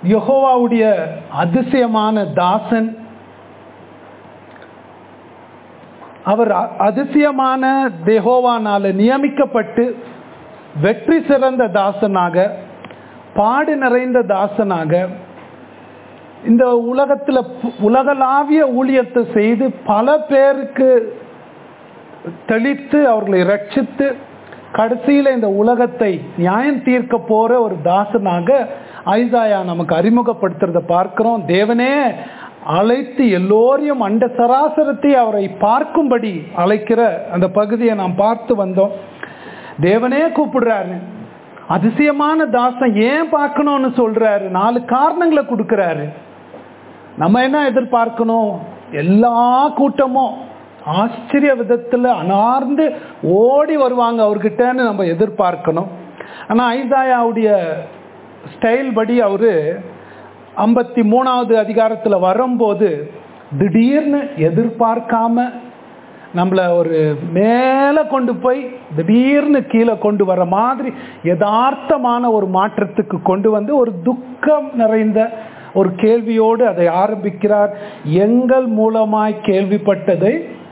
யெகோவாவுடைய அதிசயமான தாசன் அவர் அ- அதிசயமான தெஹோவானால நியமிக்கப்பட்டு வெற்றி சிறந்த தாசனாக பாடு நிறைந்த தாசனாக இந்த உலகத்துல பு- உலகளாவிய ஊழியத்தை செய்து பல பேருக்கு தெளித்து அவர்களை ரட்சித்து கடைசியில இந்த உலகத்தை நியாயம் தீர்க்க போற ஒரு தாசனாக ஐசாயா நமக்கு அறிமுகப்படுத்துறத பார்க்கிறோம் தேவனே அழைத்து எல்லோரையும் அண்ட சராசரத்தை அவரை பார்க்கும்படி அழைக்கிற அந்த பகுதியை நாம் பார்த்து வந்தோம் தேவனே கூப்பிடுறாரு அதிசயமான தாசன் ஏன் பார்க்கணும்னு சொல்றாரு நாலு காரணங்களை கொடுக்கறாரு நம்ம என்ன எதிர்பார்க்கணும் எல்லா கூட்டமும் ஆச்சரிய விதத்துல அனார்ந்து ஓடி வருவாங்க அவர்கிட்டன்னு நம்ம எதிர்பார்க்கணும் ஆனா ஐசாயாவுடைய ஸ்டைல் படி அவரு ஐம்பத்தி மூணாவது அதிகாரத்துல வரும்போது திடீர்னு எதிர்பார்க்காம நம்மளை ஒரு மேலே கொண்டு போய் திடீர்னு கீழே கொண்டு வர மாதிரி யதார்த்தமான ஒரு மாற்றத்துக்கு கொண்டு வந்து ஒரு துக்கம் நிறைந்த ஒரு கேள்வியோடு அதை ஆரம்பிக்கிறார் எங்கள் மூலமாய் கேள்விப்பட்டதை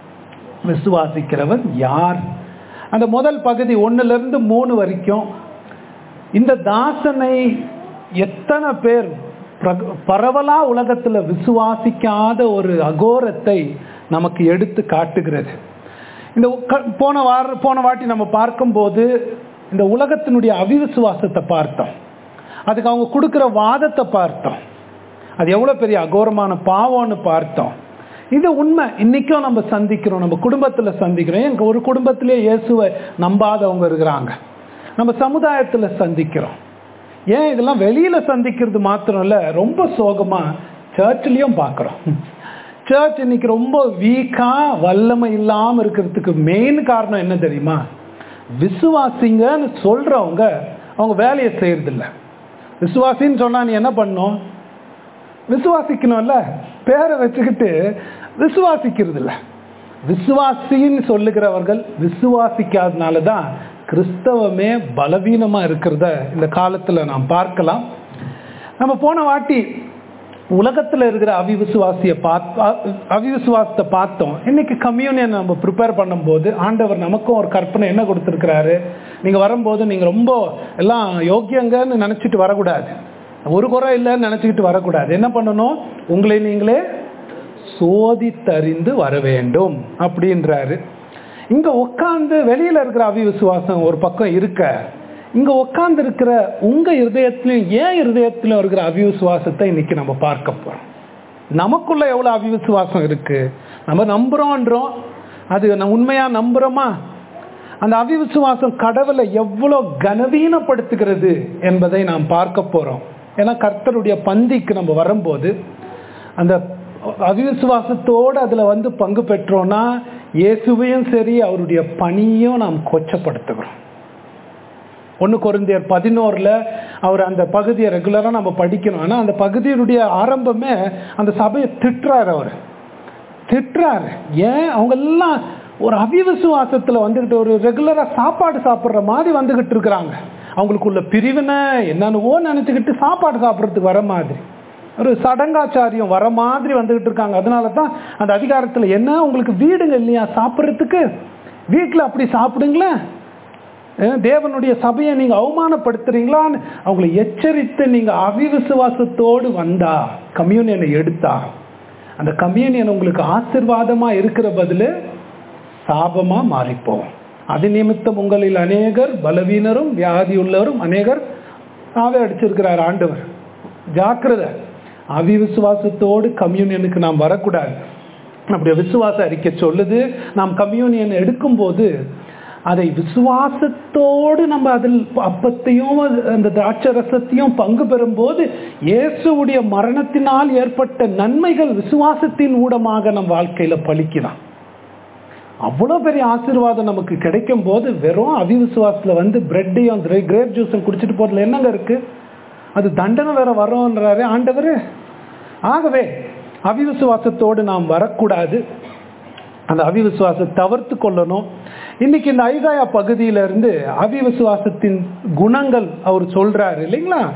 விசுவாசிக்கிறவன் யார் அந்த முதல் பகுதி ஒண்ணுல இருந்து மூணு வரைக்கும் இந்த தாசனை எத்தனை பேர் பிரக- பரவலா உலகத்துல விசுவாசிக்காத ஒரு அகோரத்தை நமக்கு எடுத்து காட்டுகிறது இந்த க- போன வார போன வாட்டி நம்ம பார்க்கும்போது இந்த உலகத்தினுடைய அவிவிசுவாசத்தை பார்த்தோம் அதுக்கு அவங்க கொடுக்கிற வாதத்தை பார்த்தோம் அது எவ்வளவு பெரிய அகோரமான பாவம்னு பார்த்தோம் இது உண்மை இன்னைக்கும் நம்ம சந்திக்கிறோம் நம்ம குடும்பத்துல சந்திக்கிறோம் எங்க ஒரு குடும்பத்திலே இயேசுவை நம்பாதவங்க இருக்கிறாங்க நம்ம சமுதாயத்துல சந்திக்கிறோம் ஏன் இதெல்லாம் வெளியில சந்திக்கிறது மாத்திரம் இல்ல ரொம்ப சோகமா சர்ச்லயும் பார்க்கிறோம் சர்ச் இன்னைக்கு ரொம்ப வீக்கா வல்லமை இல்லாம இருக்கிறதுக்கு மெயின் காரணம் என்ன தெரியுமா விசுவாசிங்கன்னு சொல்றவங்க அவங்க வேலையை செய்யறதில்ல விசுவாசின்னு சொன்னா நீ என்ன பண்ணும் விசுவாசிக்கணும்ல பேரை வச்சுக்கிட்டு விசுவாசிக்கிறது இல்ல விசுவாசின்னு சொல்லுகிறவர்கள் விசுவாசிக்காதனால தான் கிறிஸ்தவமே பலவீனமா இருக்கிறத இந்த காலத்துல நாம் பார்க்கலாம் நம்ம போன வாட்டி உலகத்துல இருக்கிற அவிவிசுவாசிய பார்த்து அவிவிசுவாசத்தை பார்த்தோம் இன்னைக்கு கம்யூனியன் நம்ம ப்ரிப்பேர் பண்ணும்போது ஆண்டவர் நமக்கும் ஒரு கற்பனை என்ன கொடுத்துருக்கிறாரு நீங்க வரும்போது நீங்க ரொம்ப எல்லாம் யோக்கியங்கன்னு நினைச்சிட்டு வரக்கூடாது ஒரு குறை இல்லைன்னு நினைச்சுக்கிட்டு வரக்கூடாது என்ன பண்ணணும் உங்களை நீங்களே சோதித்தறிந்து வர வேண்டும் அப்படின்றாரு இங்க உட்கார்ந்து வெளியில இருக்கிற அவிவிசுவாசம் ஒரு பக்கம் இருக்க இங்க உட்கார்ந்து இருக்கிற உங்க இருதயத்திலும் ஏன் இருதயத்திலும் இருக்கிற அவிவிசுவாசத்தை இன்னைக்கு நம்ம பார்க்க போறோம் நமக்குள்ள எவ்வளவு அவிவிசுவாசம் இருக்கு நம்ம நம்புறோன்றோம் அது நான் உண்மையா நம்புறோமா அந்த அவிவிசுவாசம் கடவுளை எவ்வளவு கனவீனப்படுத்துகிறது என்பதை நாம் பார்க்க போறோம் ஏன்னா கர்த்தருடைய பந்திக்கு நம்ம வரும்போது அந்த அவிவிசுவாசத்தோடு அதுல வந்து பங்கு பெற்றோம்னா இயேசுவையும் சரி அவருடைய பணியும் நாம் கொச்சப்படுத்துகிறோம் ஒன்று கொரிந்தியர் பதினோரில் அவர் அந்த பகுதியை ரெகுலராக நம்ம படிக்கணும் ஆனால் அந்த பகுதியினுடைய ஆரம்பமே அந்த சபையை திட்டுறாரு அவர் திட்டுறாரு ஏன் அவங்க எல்லாம் ஒரு அவிவிசுவாசத்தில் வந்துக்கிட்டு ஒரு ரெகுலராக சாப்பாடு சாப்பிட்ற மாதிரி வந்துக்கிட்டு இருக்கிறாங்க அவங்களுக்குள்ள பிரிவினை என்னென்னவோ நினச்சிக்கிட்டு சாப்பாடு சாப்பிட்றதுக்கு வர மாதிரி ஒரு சடங்காச்சாரியம் வர மாதிரி வந்துகிட்டு இருக்காங்க அதனால தான் அந்த அதிகாரத்தில் என்ன உங்களுக்கு வீடுங்க இல்லையா சாப்பிட்றதுக்கு வீட்டில் அப்படி சாப்பிடுங்களேன் அஹ் தேவனுடைய சபையை நீங்க அவமானப்படுத்துறீங்களான்னு அவங்களை எச்சரித்து நீங்க அவிவிசுவாசத்தோடு வந்தா கம்யூனியனை எடுத்தா அந்த கம்யூனியன் உங்களுக்கு ஆசிர்வாதமா இருக்கிற பதிலு சாபமா மாறிப்போம் அது நிமித்தம் உங்களில் அநேகர் பலவீனரும் வியாதியுள்ளவரும் அநேகர் ஆவே அடிச்சிருக்கிறார் ஆண்டவர் ஜாக்கிரதை அவிவிசுவாசத்தோடு கம்யூனியனுக்கு நாம் வரக்கூடாது அப்படி விசுவாச அறிக்கை சொல்லுது நாம் கம்யூனியன் எடுக்கும்போது அதை விசுவாசத்தோடு நம்ம அதில் அப்பத்தையும் அந்த திராட்சை ரசத்தையும் பங்கு பெறும்போது இயேசுவுடைய மரணத்தினால் ஏற்பட்ட நன்மைகள் விசுவாசத்தின் ஊடமாக நம் வாழ்க்கையில பலிக்கலாம் அவ்வளோ பெரிய ஆசீர்வாதம் நமக்கு கிடைக்கும் போது வெறும் அவிவிசுவாசத்தில் வந்து பிரெட்டையும் கிரேப் ஜூஸும் குடிச்சிட்டு போறதுல என்னங்க இருக்கு அது தண்டனை வேற வரோன்றாரு ஆண்டவர் ஆகவே அவிவிசுவாசத்தோடு நாம் வரக்கூடாது அந்த அவிவிசுவாசத்தை தவிர்த்து கொள்ளணும் இன்னைக்கு இந்த ஐசாயா பகுதியில இருந்து அவிவிசுவாசத்தின் குணங்கள் அவர் சொல்றாரு இல்லைங்களா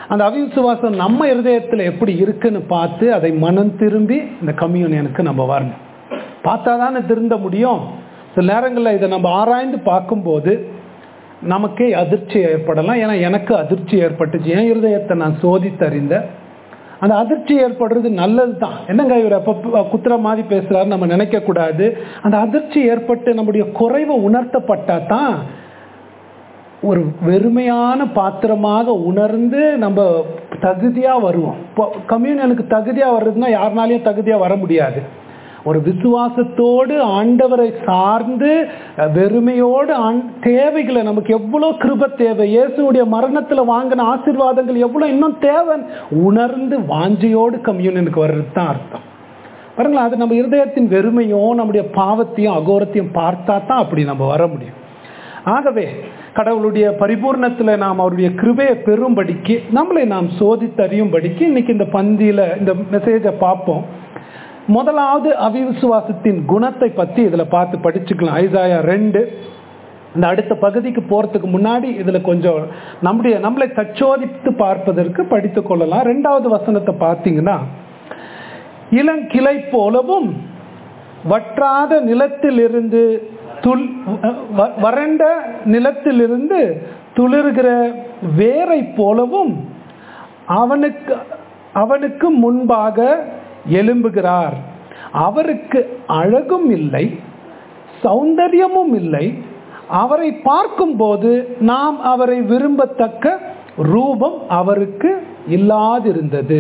அந்த அவிசுவாசம் நம்ம இருதயத்தில் எப்படி இருக்குன்னு பார்த்து அதை மனம் திரும்பி இந்த கம்யூனியனுக்கு நம்ம வரணும் பார்த்தா தானே திருந்த முடியும் சில நேரங்களில் இதை நம்ம ஆராய்ந்து பார்க்கும்போது நமக்கே அதிர்ச்சி ஏற்படலாம் ஏன்னா எனக்கு அதிர்ச்சி ஏற்பட்டுச்சு என் இருதயத்தை நான் சோதித்தறிந்த அந்த அதிர்ச்சி ஏற்படுறது நல்லது தான் என்னங்க இவர் அப்போ குத்துற மாதிரி பேசுறாரு நம்ம நினைக்க கூடாது அந்த அதிர்ச்சி ஏற்பட்டு நம்முடைய குறைவை உணர்த்தப்பட்டா தான் ஒரு வெறுமையான பாத்திரமாக உணர்ந்து நம்ம தகுதியாக வருவோம் இப்போ கம்யூனியனுக்கு தகுதியாக வர்றதுன்னா யாருனாலையும் தகுதியாக வர முடியாது ஒரு விசுவாசத்தோடு ஆண்டவரை சார்ந்து வெறுமையோடு ஆண் தேவைகளை நமக்கு எவ்வளோ கிருப தேவை இயேசுடைய மரணத்தில் வாங்கின ஆசீர்வாதங்கள் எவ்வளோ இன்னும் தேவை உணர்ந்து வாஞ்சியோடு கம்யூனியனுக்கு வர்றது தான் அர்த்தம் பாருங்களா அது நம்ம இருதயத்தின் வெறுமையும் நம்முடைய பாவத்தையும் அகோரத்தையும் பார்த்தா தான் அப்படி நம்ம வர முடியும் ஆகவே கடவுளுடைய பரிபூர்ணத்தில் நாம் அவருடைய கிருபையை பெறும்படிக்கு நம்மளை நாம் சோதித்தறியும்படிக்கு இன்னைக்கு இந்த பந்தியில் இந்த மெசேஜை பார்ப்போம் முதலாவது அவிவிசுவாசத்தின் குணத்தை பற்றி இதில் பார்த்து படிச்சுக்கலாம் ஐசாயா ரெண்டு இந்த அடுத்த பகுதிக்கு போகிறதுக்கு முன்னாடி இதில் கொஞ்சம் நம்முடைய நம்மளை தச்சோதித்து பார்ப்பதற்கு படித்து கொள்ளலாம் ரெண்டாவது வசனத்தை பார்த்தீங்கன்னா இளங்கிளை போலவும் வற்றாத நிலத்திலிருந்து துள் வறண்ட நிலத்திலிருந்து துளிர்கிற வேரை போலவும் அவனுக்கு அவனுக்கு முன்பாக எழும்புகிறார் அவருக்கு அழகும் இல்லை சௌந்தரியமும் இல்லை அவரை பார்க்கும்போது நாம் அவரை விரும்பத்தக்க ரூபம் அவருக்கு இல்லாதிருந்தது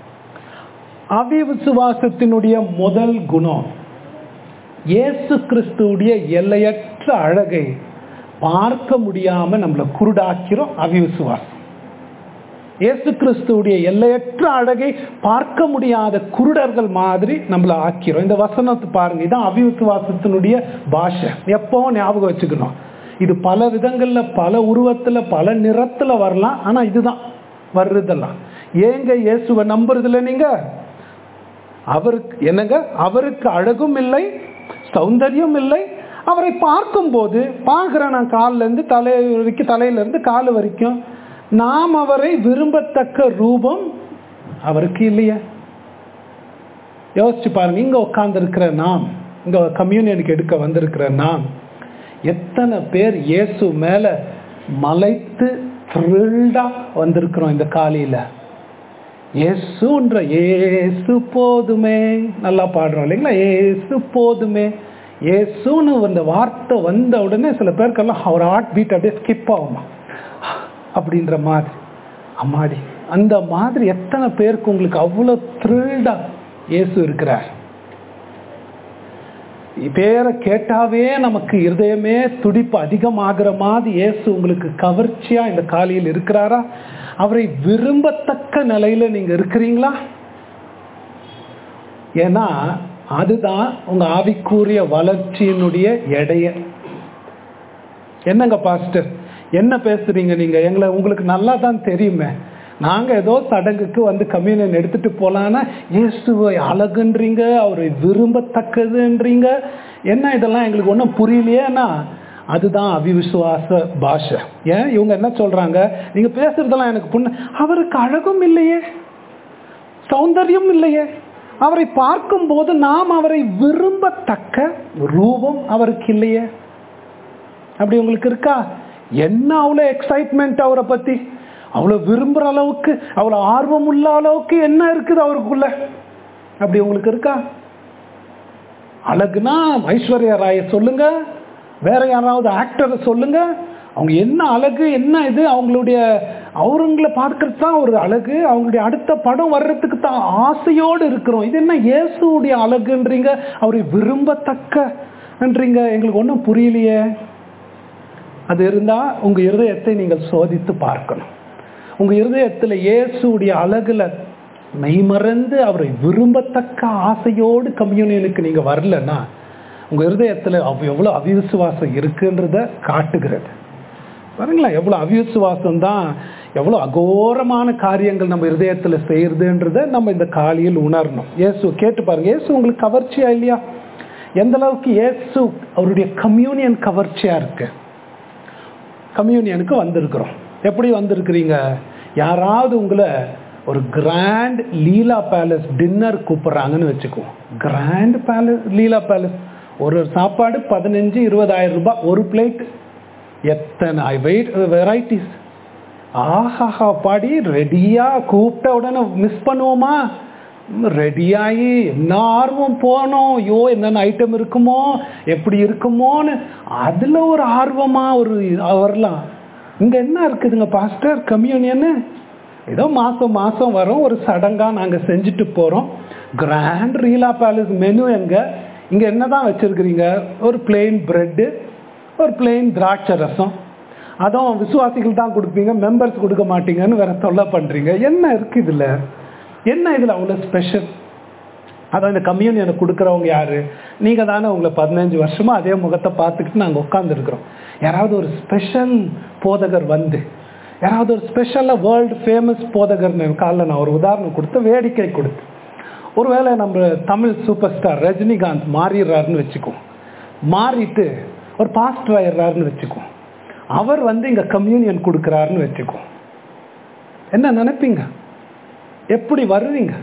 அவிவிசுவாசத்தினுடைய முதல் குணம் இயேசு கிறிஸ்துடைய எல்லையற்ற அழகை பார்க்க முடியாம நம்மளை குருடாக்கிறோம் அவிவிசுவாசம் இயேசு கிறிஸ்துடைய எல்லையற்ற அழகை பார்க்க முடியாத குருடர்கள் மாதிரி நம்மளை ஆக்கிறோம் இந்த வசனத்தை பாருங்க இதான் அவிவிசுவாசத்தினுடைய பாஷை எப்பவும் ஞாபகம் வச்சுக்கணும் இது பல விதங்கள்ல பல உருவத்துல பல நிறத்துல வரலாம் ஆனா இதுதான் வர்றதெல்லாம் ஏங்க இயேசுவை நம்புறதில்ல நீங்க அவருக்கு என்னங்க அவருக்கு அழகும் இல்லை சௌந்தரியம் இல்லை அவரை பார்க்கும்போது பார்க்குறேன் நான் காலில் இருந்து தலை வரைக்கும் தலையிலேருந்து கால் வரைக்கும் நாம் அவரை விரும்பத்தக்க ரூபம் அவருக்கு இல்லையா யோசிச்சு பாருங்க இங்க உட்கார்ந்து இருக்கிற நாம் இங்க கம்யூனியனுக்கு எடுக்க வந்திருக்கிற நாம் எத்தனை பேர் இயேசு மேல மலைத்து த்ரில்டா வந்திருக்கிறோம் இந்த காலையில இயேசுன்ற ஏசு போதுமே நல்லா பாடுறோம் இல்லைங்களா ஏசு போதுமே ஏசுன்னு அந்த வார்த்தை வந்த உடனே சில பேருக்கெல்லாம் அவர் ஹார்ட் பீட் அப்படியே ஸ்கிப் ஆகுமா அப்படின்ற மாதிரி அம்மாடி அந்த மாதிரி எத்தனை பேருக்கு உங்களுக்கு அவ்வளோ த்ரில்டா இயேசு இருக்கிறார் பேரை கேட்டாவே நமக்கு இருதயமே துடிப்பு அதிகமாகிற மாதிரி இயேசு உங்களுக்கு கவர்ச்சியா இந்த காலையில் இருக்கிறாரா அவரை விரும்பத்தக்க நிலையில நீங்க இருக்கிறீங்களா ஏன்னா அதுதான் உங்க ஆவிக்குரிய வளர்ச்சியினுடைய எடைய என்னங்க பாஸ்டர் என்ன பேசுறீங்க நீங்க எங்களை உங்களுக்கு நல்லா தான் தெரியுமே நாங்க ஏதோ சடங்குக்கு வந்து கம்யூனியன் எடுத்துட்டு போலான்னா இயேசுவை அழகுன்றீங்க அவரை விரும்பத்தக்கதுன்றீங்க என்ன இதெல்லாம் எங்களுக்கு ஒன்றும் புரியலையேன்னா அதுதான் அவிவிசுவாச பாஷை ஏன் இவங்க என்ன சொல்றாங்க நீங்க பேசுறதெல்லாம் எனக்கு புண்ண அவருக்கு அழகும் இல்லையே சௌந்தரியம் இல்லையே அவரை பார்க்கும்போது நாம் அவரை விரும்பத்தக்க ரூபம் அவருக்கு இல்லையே அப்படி உங்களுக்கு இருக்கா என்ன அவ்வளோ எக்ஸைட்மெண்ட் அவரை பத்தி அவ்வளோ விரும்புகிற அளவுக்கு அவ்வளோ ஆர்வம் உள்ள அளவுக்கு என்ன இருக்குது அவருக்குள்ள அப்படி உங்களுக்கு இருக்கா அழகுனா ஐஸ்வர்யா ராய சொல்லுங்க வேற யாராவது ஆக்டரை சொல்லுங்க அவங்க என்ன அழகு என்ன இது அவங்களுடைய அவருங்களை பார்க்கறது தான் ஒரு அழகு அவங்களுடைய அடுத்த படம் வர்றதுக்கு தான் ஆசையோடு இருக்கிறோம் இது என்ன இயேசுடைய அழகுன்றீங்க அவரை விரும்பத்தக்கன்றீங்க எங்களுக்கு ஒன்றும் புரியலையே அது இருந்தால் உங்கள் இருதயத்தை நீங்கள் சோதித்து பார்க்கணும் உங்கள் இருதயத்தில் இயேசுடைய அழகுல மெய்மறந்து அவரை விரும்பத்தக்க ஆசையோடு கம்யூனியனுக்கு நீங்கள் வரலன்னா உங்கள் இருதயத்தில் அவ் எவ்வளோ அவிவிசுவாசம் இருக்குன்றத காட்டுகிறது பாருங்களா எவ்வளோ அவிவிசுவாசம் தான் எவ்வளோ அகோரமான காரியங்கள் நம்ம இருதயத்தில் செய்யறதுன்றத நம்ம இந்த காலையில் உணரணும் இயேசு கேட்டு பாருங்க இயேசு உங்களுக்கு கவர்ச்சியா இல்லையா எந்த அளவுக்கு இயேசு அவருடைய கம்யூனியன் கவர்ச்சியா இருக்கு கம்யூனியனுக்கு வந்திருக்கிறோம் எப்படி வந்திருக்கிறீங்க யாராவது உங்களை ஒரு கிராண்ட் லீலா பேலஸ் டின்னர் கூப்பிடுறாங்கன்னு வச்சுக்குவோம் கிராண்ட் பேலஸ் லீலா பேலஸ் ஒரு சாப்பாடு பதினஞ்சு இருபதாயிரம் ரூபாய் ஒரு பிளேட் எத்தனை வெயிட் வெரைட்டிஸ் ஆஹாஹா பாடி ரெடியா கூப்பிட்ட உடனே மிஸ் பண்ணுவோமா ரெடியாகி என்ன ஆர்வம் போனோம் ஐயோ என்னென்ன ஐட்டம் இருக்குமோ எப்படி இருக்குமோன்னு அதில் ஒரு ஆர்வமாக ஒரு வரலாம் இங்கே என்ன இருக்குதுங்க பாஸ்டர் கம்யூனியன்னு ஏதோ மாதம் மாதம் வரும் ஒரு சடங்காக நாங்கள் செஞ்சுட்டு போகிறோம் கிராண்ட் ரீலா பேலஸ் மெனு எங்கே இங்கே என்ன தான் வச்சுருக்கிறீங்க ஒரு பிளெயின் ப்ரெட்டு ஒரு பிளெயின் திராட்சை ரசம் அதுவும் விசுவாசிகள் தான் கொடுப்பீங்க மெம்பர்ஸ் கொடுக்க மாட்டீங்கன்னு வேற தொல்லை பண்ணுறீங்க என்ன இருக்குது இதில் என்ன இதில் அவ்வளோ ஸ்பெஷல் அதான் இந்த கம்யூனியனை கொடுக்குறவங்க யாரு நீங்கள் தானே உங்களை பதினஞ்சு வருஷமாக அதே முகத்தை பார்த்துக்கிட்டு நாங்கள் உட்காந்துருக்குறோம் யாராவது ஒரு ஸ்பெஷல் போதகர் வந்து யாராவது ஒரு ஸ்பெஷலாக வேர்ல்டு ஃபேமஸ் போதகர்னு காலைல நான் ஒரு உதாரணம் கொடுத்து வேடிக்கை கொடுத்து ஒருவேளை நம்ம தமிழ் சூப்பர் ஸ்டார் ரஜினிகாந்த் மாறிடுறாருன்னு வச்சுக்குவோம் மாறிட்டு ஒரு பாஸ்டர் ஆயிடுறாருன்னு வச்சுக்குவோம் அவர் வந்து இங்கே கம்யூனியன் கொடுக்குறாருன்னு வச்சுக்குவோம் என்ன நினைப்பீங்க எப்படி வருவீங்க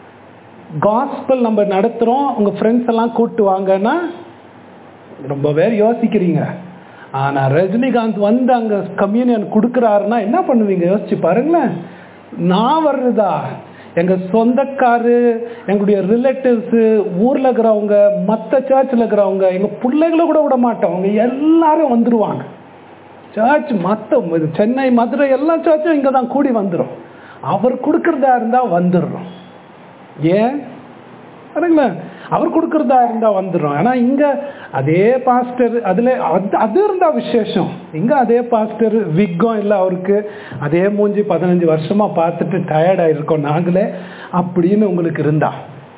காஸ்பல் நம்ம நடத்துகிறோம் உங்கள் ஃப்ரெண்ட்ஸ் எல்லாம் கூப்பிட்டு வாங்கன்னா ரொம்ப பேர் யோசிக்கிறீங்க ஆனால் ரஜினிகாந்த் வந்து அங்கே கம்யூனியன் கொடுக்குறாருன்னா என்ன பண்ணுவீங்க யோசிச்சு பாருங்களேன் நான் வர்றதா எங்கள் சொந்தக்காரு எங்களுடைய ரிலேட்டிவ்ஸு ஊரில் இருக்கிறவங்க மற்ற சர்ச்சில் இருக்கிறவங்க எங்கள் பிள்ளைகளை கூட விட மாட்டோம் அவங்க எல்லாரும் வந்துடுவாங்க சர்ச் மற்ற சென்னை மதுரை எல்லா சர்ச்சும் இங்கே தான் கூடி வந்துடும் அவர் கொடுக்கறதா இருந்தால் வந்துடுறோம் ஏன் பாருங்களேன் அவர் கொடுக்கறதா இருந்தால் வந்துடும் ஆனால் இங்கே அதே பாஸ்டர் அதில் அது அது இருந்தால் விசேஷம் இங்கே அதே பாஸ்டர் விக்கம் இல்லை அவருக்கு அதே மூஞ்சி பதினஞ்சு வருஷமாக பார்த்துட்டு டயர்டாக இருக்கோம் நாங்களே அப்படின்னு உங்களுக்கு இருந்தா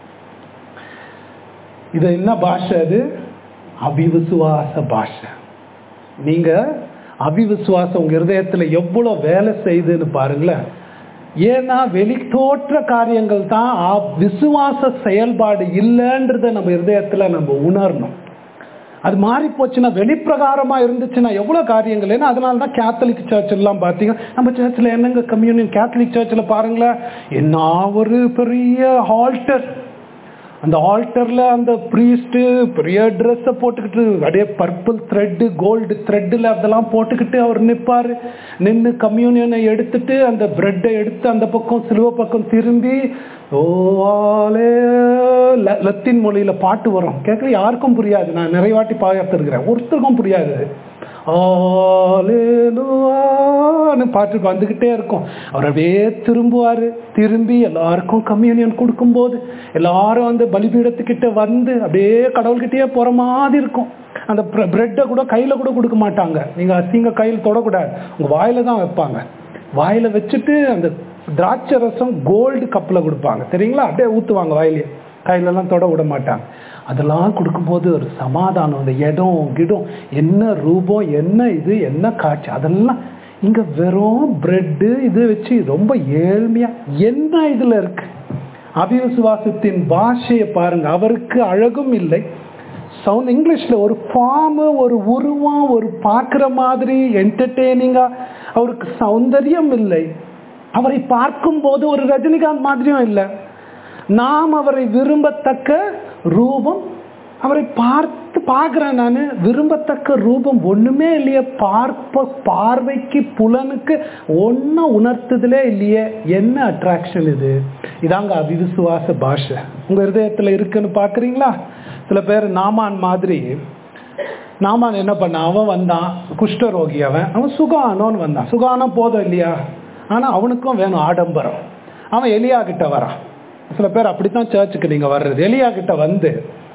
இது என்ன பாஷை அது அபிவிசுவாச பாஷை நீங்கள் அபிவிசுவாசம் உங்கள் இருதயத்தில் எவ்வளோ வேலை செய்யுதுன்னு பாருங்களேன் ஏன்னா வெளித்தோற்ற காரியங்கள் தான் விசுவாச செயல்பாடு இல்லைன்றத நம்ம இருதயத்தில் நம்ம உணரணும் அது மாறி போச்சுன்னா வெளிப்பிரகாரமா இருந்துச்சுன்னா எவ்வளோ காரியங்கள் ஏன்னா அதனால தான் கேத்தலிக் சர்ச் எல்லாம் பார்த்தீங்க நம்ம சர்ச்சில் என்னங்க கம்யூனியன் கேத்தலிக் சர்ச்சில் பாருங்களேன் என்ன ஒரு பெரிய ஹால்டர் அந்த ஆல்டரில் அந்த ப்ரீஸ்ட்டு பெரிய ட்ரெஸ்ஸை போட்டுக்கிட்டு அப்படியே பர்பிள் த்ரெட்டு கோல்டு த்ரெட்டில் அதெல்லாம் போட்டுக்கிட்டு அவர் நிற்பார் நின்று கம்யூனியனை எடுத்துட்டு அந்த ப்ரெட்டை எடுத்து அந்த பக்கம் சிலுவ பக்கம் திரும்பி ஓவாலே லத்தின் மொழியில் பாட்டு வரும் கேட்க யாருக்கும் புரியாது நான் நிறைய வாட்டி பார்த்துருக்கிறேன் ஒருத்தருக்கும் புரியாது ஆலேலுவான்னு பாட்டு வந்துக்கிட்டே இருக்கும் அவர் அப்படியே திரும்புவார் திரும்பி எல்லாருக்கும் கம்யூனியன் கொடுக்கும்போது எல்லாரும் அந்த பலிபீடத்துக்கிட்ட வந்து அப்படியே கடவுள்கிட்டயே போகிற மாதிரி இருக்கும் அந்த பிரெட்டை கூட கையில் கூட கொடுக்க மாட்டாங்க நீங்கள் அசிங்க கையில் தொடக்கூடாது உங்கள் வாயில் தான் வைப்பாங்க வாயில் வச்சுட்டு அந்த திராட்சை ரசம் கோல்டு கப்பில் கொடுப்பாங்க தெரியுங்களா அப்படியே ஊற்றுவாங்க வாயிலே கையிலலாம் தொட விட மாட்டாங்க அதெல்லாம் கொடுக்கும்போது ஒரு சமாதானம் அந்த இடம் கிடம் என்ன ரூபம் என்ன இது என்ன காட்சி அதெல்லாம் இங்கே வெறும் பிரெட்டு இது வச்சு ரொம்ப ஏழ்மையாக என்ன இதில் இருக்கு அபிவிசுவாசத்தின் பாஷையை பாருங்க அவருக்கு அழகும் இல்லை சவுண்ட் இங்கிலீஷில் ஒரு ஃபார்மு ஒரு உருவம் ஒரு பார்க்குற மாதிரி என்டர்டெய்னிங்காக அவருக்கு சௌந்தரியம் இல்லை அவரை பார்க்கும்போது ஒரு ரஜினிகாந்த் மாதிரியும் இல்லை நாம் அவரை விரும்பத்தக்க ரூபம் அவரை பார்த்து பார்க்குறேன் நான் விரும்பத்தக்க ரூபம் ஒன்றுமே இல்லையே பார்ப்ப பார்வைக்கு புலனுக்கு ஒன்றும் உணர்த்துதலே இல்லையே என்ன அட்ராக்ஷன் இது இதாங்க அவிவிசுவாச பாஷை உங்கள் இருதயத்தில் இருக்குன்னு பார்க்குறீங்களா சில பேர் நாமான் மாதிரி நாமான் என்ன பண்ண அவன் வந்தான் குஷ்டரோகி அவன் அவன் சுகானோன்னு வந்தான் சுகானம் போதும் இல்லையா ஆனால் அவனுக்கும் வேணும் ஆடம்பரம் அவன் எலியா கிட்ட வரான் சில பேர் அப்படித்தான் சர்ச்சுக்கு நீங்கள் வர்றது எலியா கிட்ட வந்து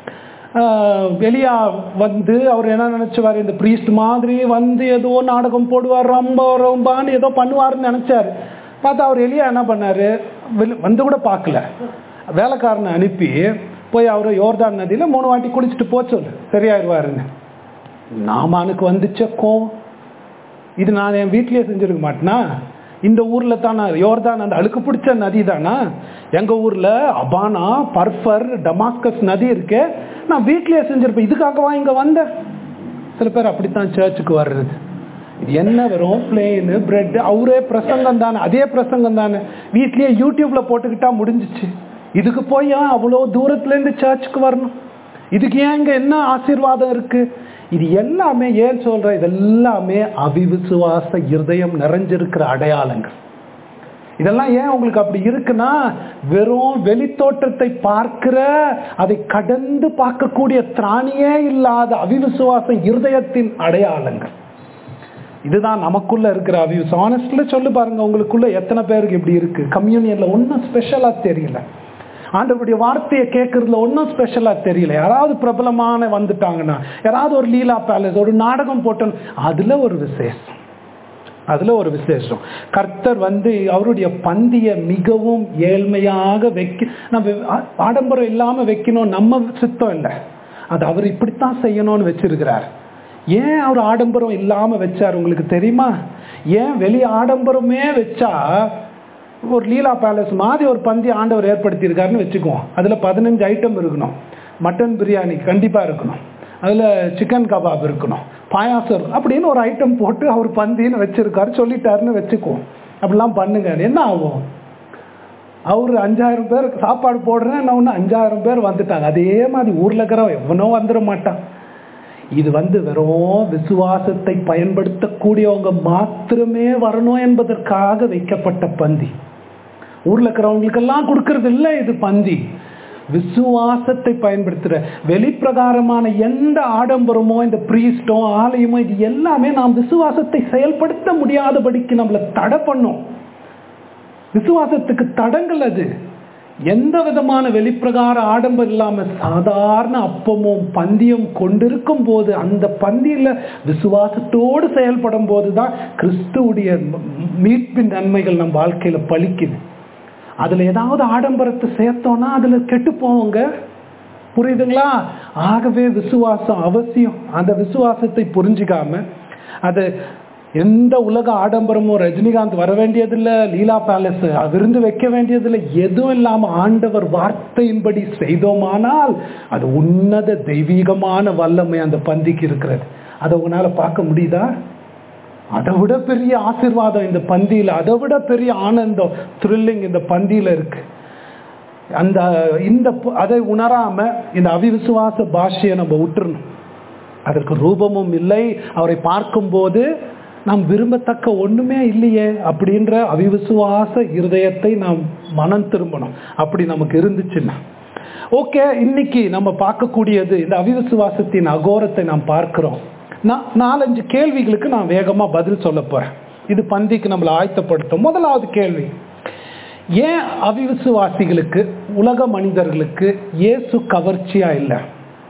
எலியா வந்து அவர் என்ன நினைச்சுவார் இந்த ப்ரீஸ்ட் மாதிரி வந்து ஏதோ நாடகம் போடுவார் ரொம்ப ரொம்பான்னு ஏதோ பண்ணுவார்னு நினைச்சாரு பார்த்தா அவர் எலியா என்ன பண்ணாரு வந்து கூட பார்க்கல வேலைக்காரனை அனுப்பி போய் அவர் யோர்தான் நதியில் மூணு வாட்டி குளிச்சுட்டு போ சொல்லு சரியாயிருவாருன்னு நாமானுக்கு வந்துச்ச கோவம் இது நான் என் வீட்லயே செஞ்சிருக்க மாட்டேனா இந்த ஊர்ல தானா யோர்தான் அந்த அழுக்கு பிடிச்ச நதி தானா எங்க ஊர்ல அபானா பர்ஃபர் டமாஸ்கஸ் நதி இருக்கே நான் வீட்லயே செஞ்சிருப்பேன் இதுக்காகவா இங்க வந்த சில பேர் அப்படித்தான் சர்ச்சுக்கு வர்றது இது என்ன வெறும் பிளெயின் பிரெட் அவரே பிரசங்கம் தானே அதே பிரசங்கம் தானே வீட்லயே யூடியூப்ல போட்டுக்கிட்டா முடிஞ்சிச்சு இதுக்கு போய் ஏன் அவ்வளோ தூரத்துல இருந்து சர்ச்சுக்கு வரணும் இதுக்கு ஏன் இங்க என்ன ஆசீர்வாதம் இருக்கு இது எல்லாமே ஏன் சொல்ற இதெல்லாமே அவிவிசுவாச இருதயம் நிறைஞ்சிருக்கிற அடையாளங்கள் இதெல்லாம் ஏன் உங்களுக்கு அப்படி இருக்குன்னா வெறும் வெளித்தோற்றத்தை பார்க்கிற அதை கடந்து பார்க்கக்கூடிய திராணியே இல்லாத அவிவிசுவாச இருதயத்தின் அடையாளங்கள் இதுதான் நமக்குள்ள இருக்கிற அவியூஸ் ஆனஸ்ட்ல சொல்லு பாருங்க உங்களுக்குள்ள எத்தனை பேருக்கு இப்படி இருக்கு கம்யூனியன்ல ஒன்றும் ஸ்பெஷலா தெரியல ஆண்டவருடைய வார்த்தையை கேட்கறதுல ஒன்றும் ஸ்பெஷலா தெரியல யாராவது பிரபலமான வந்துட்டாங்கன்னா யாராவது ஒரு லீலா பேலஸ் ஒரு நாடகம் போட்டோம் அதுல ஒரு விசேஷம் அதுல ஒரு விசேஷம் கர்த்தர் வந்து அவருடைய பந்திய மிகவும் ஏழ்மையாக வைக்க நம்ம ஆ- ஆடம்பரம் இல்லாம வைக்கணும் நம்ம சித்தம் இல்லை அது அவர் இப்படித்தான் செய்யணும்னு வச்சிருக்கிறார் ஏன் அவர் ஆடம்பரம் இல்லாம வச்சார் உங்களுக்கு தெரியுமா ஏன் வெளி ஆடம்பரமே வச்சா ஒரு லீலா பேலஸ் மாதிரி ஒரு பந்தி ஆண்டவர் ஏற்படுத்தியிருக்காருன்னு வச்சுக்குவோம் அதுல பதினஞ்சு ஐட்டம் இருக்கணும் மட்டன் பிரியாணி கண்டிப்பா இருக்கணும் அதுல சிக்கன் கபாப் இருக்கணும் பாயாசம் இருக்கும் அப்படின்னு ஒரு ஐட்டம் போட்டு அவர் பந்தின்னு வச்சிருக்காரு சொல்லிட்டாருன்னு வச்சுக்குவோம் அப்படிலாம் பண்ணுங்க என்ன ஆகும் அவர் அஞ்சாயிரம் பேர் சாப்பாடு போடுறேன் நான் ஒன்று அஞ்சாயிரம் பேர் வந்துட்டாங்க அதே மாதிரி ஊர்ல இருக்கிறவன் எவனோ வந்துட மாட்டான் இது வந்து வெறும் விசுவாசத்தை பயன்படுத்தக்கூடியவங்க மாத்திரமே வரணும் என்பதற்காக வைக்கப்பட்ட பந்தி ஊர்ல இருக்கிறவங்களுக்கெல்லாம் கொடுக்கறது இல்லை இது பந்தி விசுவாசத்தை பயன்படுத்துற வெளிப்பிரகாரமான எந்த ஆடம்பரமோ இந்த பிரீஸ்டோ ஆலயமோ இது எல்லாமே நாம் விசுவாசத்தை செயல்படுத்த முடியாதபடிக்கு நம்மளை தடை பண்ணும் விசுவாசத்துக்கு தடங்கள் அது எந்த விதமான வெளிப்பிரகார ஆடம்பரம் இல்லாம சாதாரண அப்பமும் பந்தியும் கொண்டிருக்கும் போது அந்த பந்தியில விசுவாசத்தோடு செயல்படும் போதுதான் கிறிஸ்துவுடைய மீட்பின் நன்மைகள் நம் வாழ்க்கையில பலிக்குது அதுல ஏதாவது ஆடம்பரத்தை சேர்த்தோம்னா அதுல கெட்டு போவோங்க புரியுதுங்களா ஆகவே விசுவாசம் அவசியம் அந்த விசுவாசத்தை புரிஞ்சுக்காம அது எந்த உலக ஆடம்பரமும் ரஜினிகாந்த் வர வேண்டியதில்லை லீலா பேலஸ் விருந்து வைக்க வேண்டியதில்லை எதுவும் இல்லாம ஆண்டவர் வார்த்தையின்படி செய்தோமானால் அது உன்னத தெய்வீகமான வல்லமை அந்த பந்திக்கு இருக்கிறது அதை உங்களால பார்க்க முடியுதா அதை விட பெரிய ஆசீர்வாதம் இந்த பந்தியில அதை விட பெரிய ஆனந்தம் த்ரில்லிங் இந்த பந்தியில இருக்கு அந்த இந்த பு- அதை உணராம இந்த அவிவிசுவாச பாஷையை நம்ம விட்டுறணும் அதற்கு ரூபமும் இல்லை அவரை பார்க்கும்போது நாம் விரும்பத்தக்க ஒண்ணுமே இல்லையே அப்படின்ற அவிவிசுவாச இருதயத்தை நாம் மனம் திரும்பணும் அப்படி நமக்கு இருந்துச்சுன்னா ஓகே இன்னைக்கு நம்ம பார்க்கக்கூடியது இந்த அவிவிசுவாசத்தின் அகோரத்தை நாம் பார்க்கிறோம் நான் நாலஞ்சு கேள்விகளுக்கு நான் வேகமா பதில் சொல்ல போறேன் இது பந்திக்கு நம்மளை ஆயத்தப்படுத்தும் முதலாவது கேள்வி ஏன் அவிவிசுவாசிகளுக்கு உலக மனிதர்களுக்கு இயேசு கவர்ச்சியா இல்லை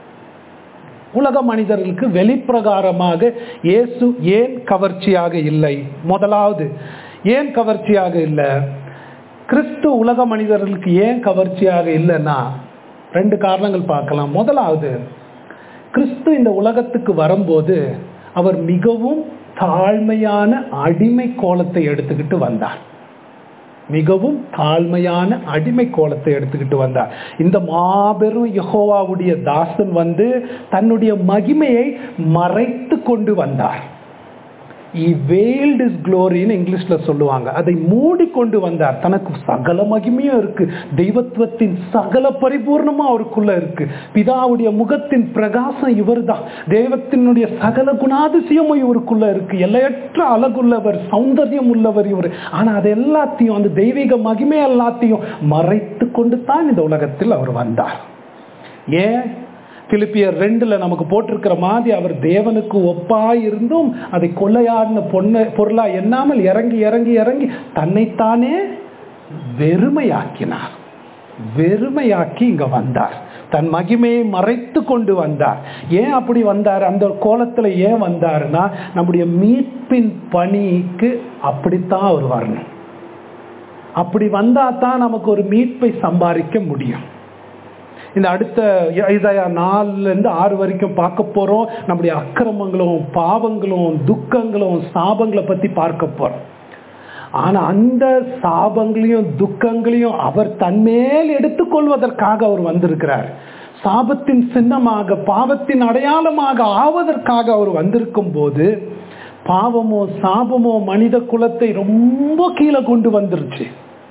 உலக மனிதர்களுக்கு வெளிப்பிரகாரமாக இயேசு ஏன் கவர்ச்சியாக இல்லை முதலாவது ஏன் கவர்ச்சியாக இல்லை கிறிஸ்து உலக மனிதர்களுக்கு ஏன் கவர்ச்சியாக இல்லைன்னா ரெண்டு காரணங்கள் பார்க்கலாம் முதலாவது கிறிஸ்து இந்த உலகத்துக்கு வரும்போது அவர் மிகவும் தாழ்மையான அடிமை கோலத்தை எடுத்துக்கிட்டு வந்தார் மிகவும் தாழ்மையான அடிமை கோலத்தை எடுத்துக்கிட்டு வந்தார் இந்த மாபெரும் யெகோவாவுடைய தாசன் வந்து தன்னுடைய மகிமையை மறைத்து கொண்டு வந்தார் he veiled his glory ன்னு இங்கிலீஷ்ல சொல்லுவாங்க அதை மூடிக்கொண்டு வந்தார் தனக்கு சகல மகிமையும் இருக்கு தெய்வத்துவத்தின் சகல பரிபூர்ணமா அவருக்குள்ள இருக்கு பிதாவுடைய முகத்தின் பிரகாசம் இவர்தான் தெய்வத்தினுடைய சகல குணாதிசயமும் இவருக்குள்ள இருக்கு எல்லையற்ற அழகுள்ளவர் சௌந்தரியம் உள்ளவர் இவர் ஆனா அது எல்லாத்தையும் அந்த தெய்வீக மகிமை எல்லாத்தையும் மறைத்து கொண்டு தான் இந்த உலகத்தில் அவர் வந்தார் ஏன் பிலிப்பியர் ரெண்டுல நமக்கு போட்டிருக்கிற மாதிரி அவர் தேவனுக்கு ஒப்பாய் இருந்தும் அதை கொள்ளையாடின பொண்ணு பொருளா எண்ணாமல் இறங்கி இறங்கி இறங்கி தன்னைத்தானே வெறுமையாக்கினார் வெறுமையாக்கி இங்க வந்தார் தன் மகிமையை மறைத்து கொண்டு வந்தார் ஏன் அப்படி வந்தார் அந்த கோலத்துல ஏன் வந்தாருன்னா நம்முடைய மீட்பின் பணிக்கு அப்படித்தான் அவர் வரணும் அப்படி வந்தா தான் நமக்கு ஒரு மீட்பை சம்பாதிக்க முடியும் இந்த அடுத்த ஐதாயா நாலுல இருந்து ஆறு வரைக்கும் பார்க்க போறோம் நம்முடைய அக்கிரமங்களும் பாவங்களும் துக்கங்களும் சாபங்களை பத்தி பார்க்க போறோம் ஆனா அந்த சாபங்களையும் துக்கங்களையும் அவர் தன்மேல் எடுத்துக்கொள்வதற்காக அவர் வந்திருக்கிறார் சாபத்தின் சின்னமாக பாவத்தின் அடையாளமாக ஆவதற்காக அவர் வந்திருக்கும் போது பாவமோ சாபமோ மனித குலத்தை ரொம்ப கீழே கொண்டு வந்துருச்சு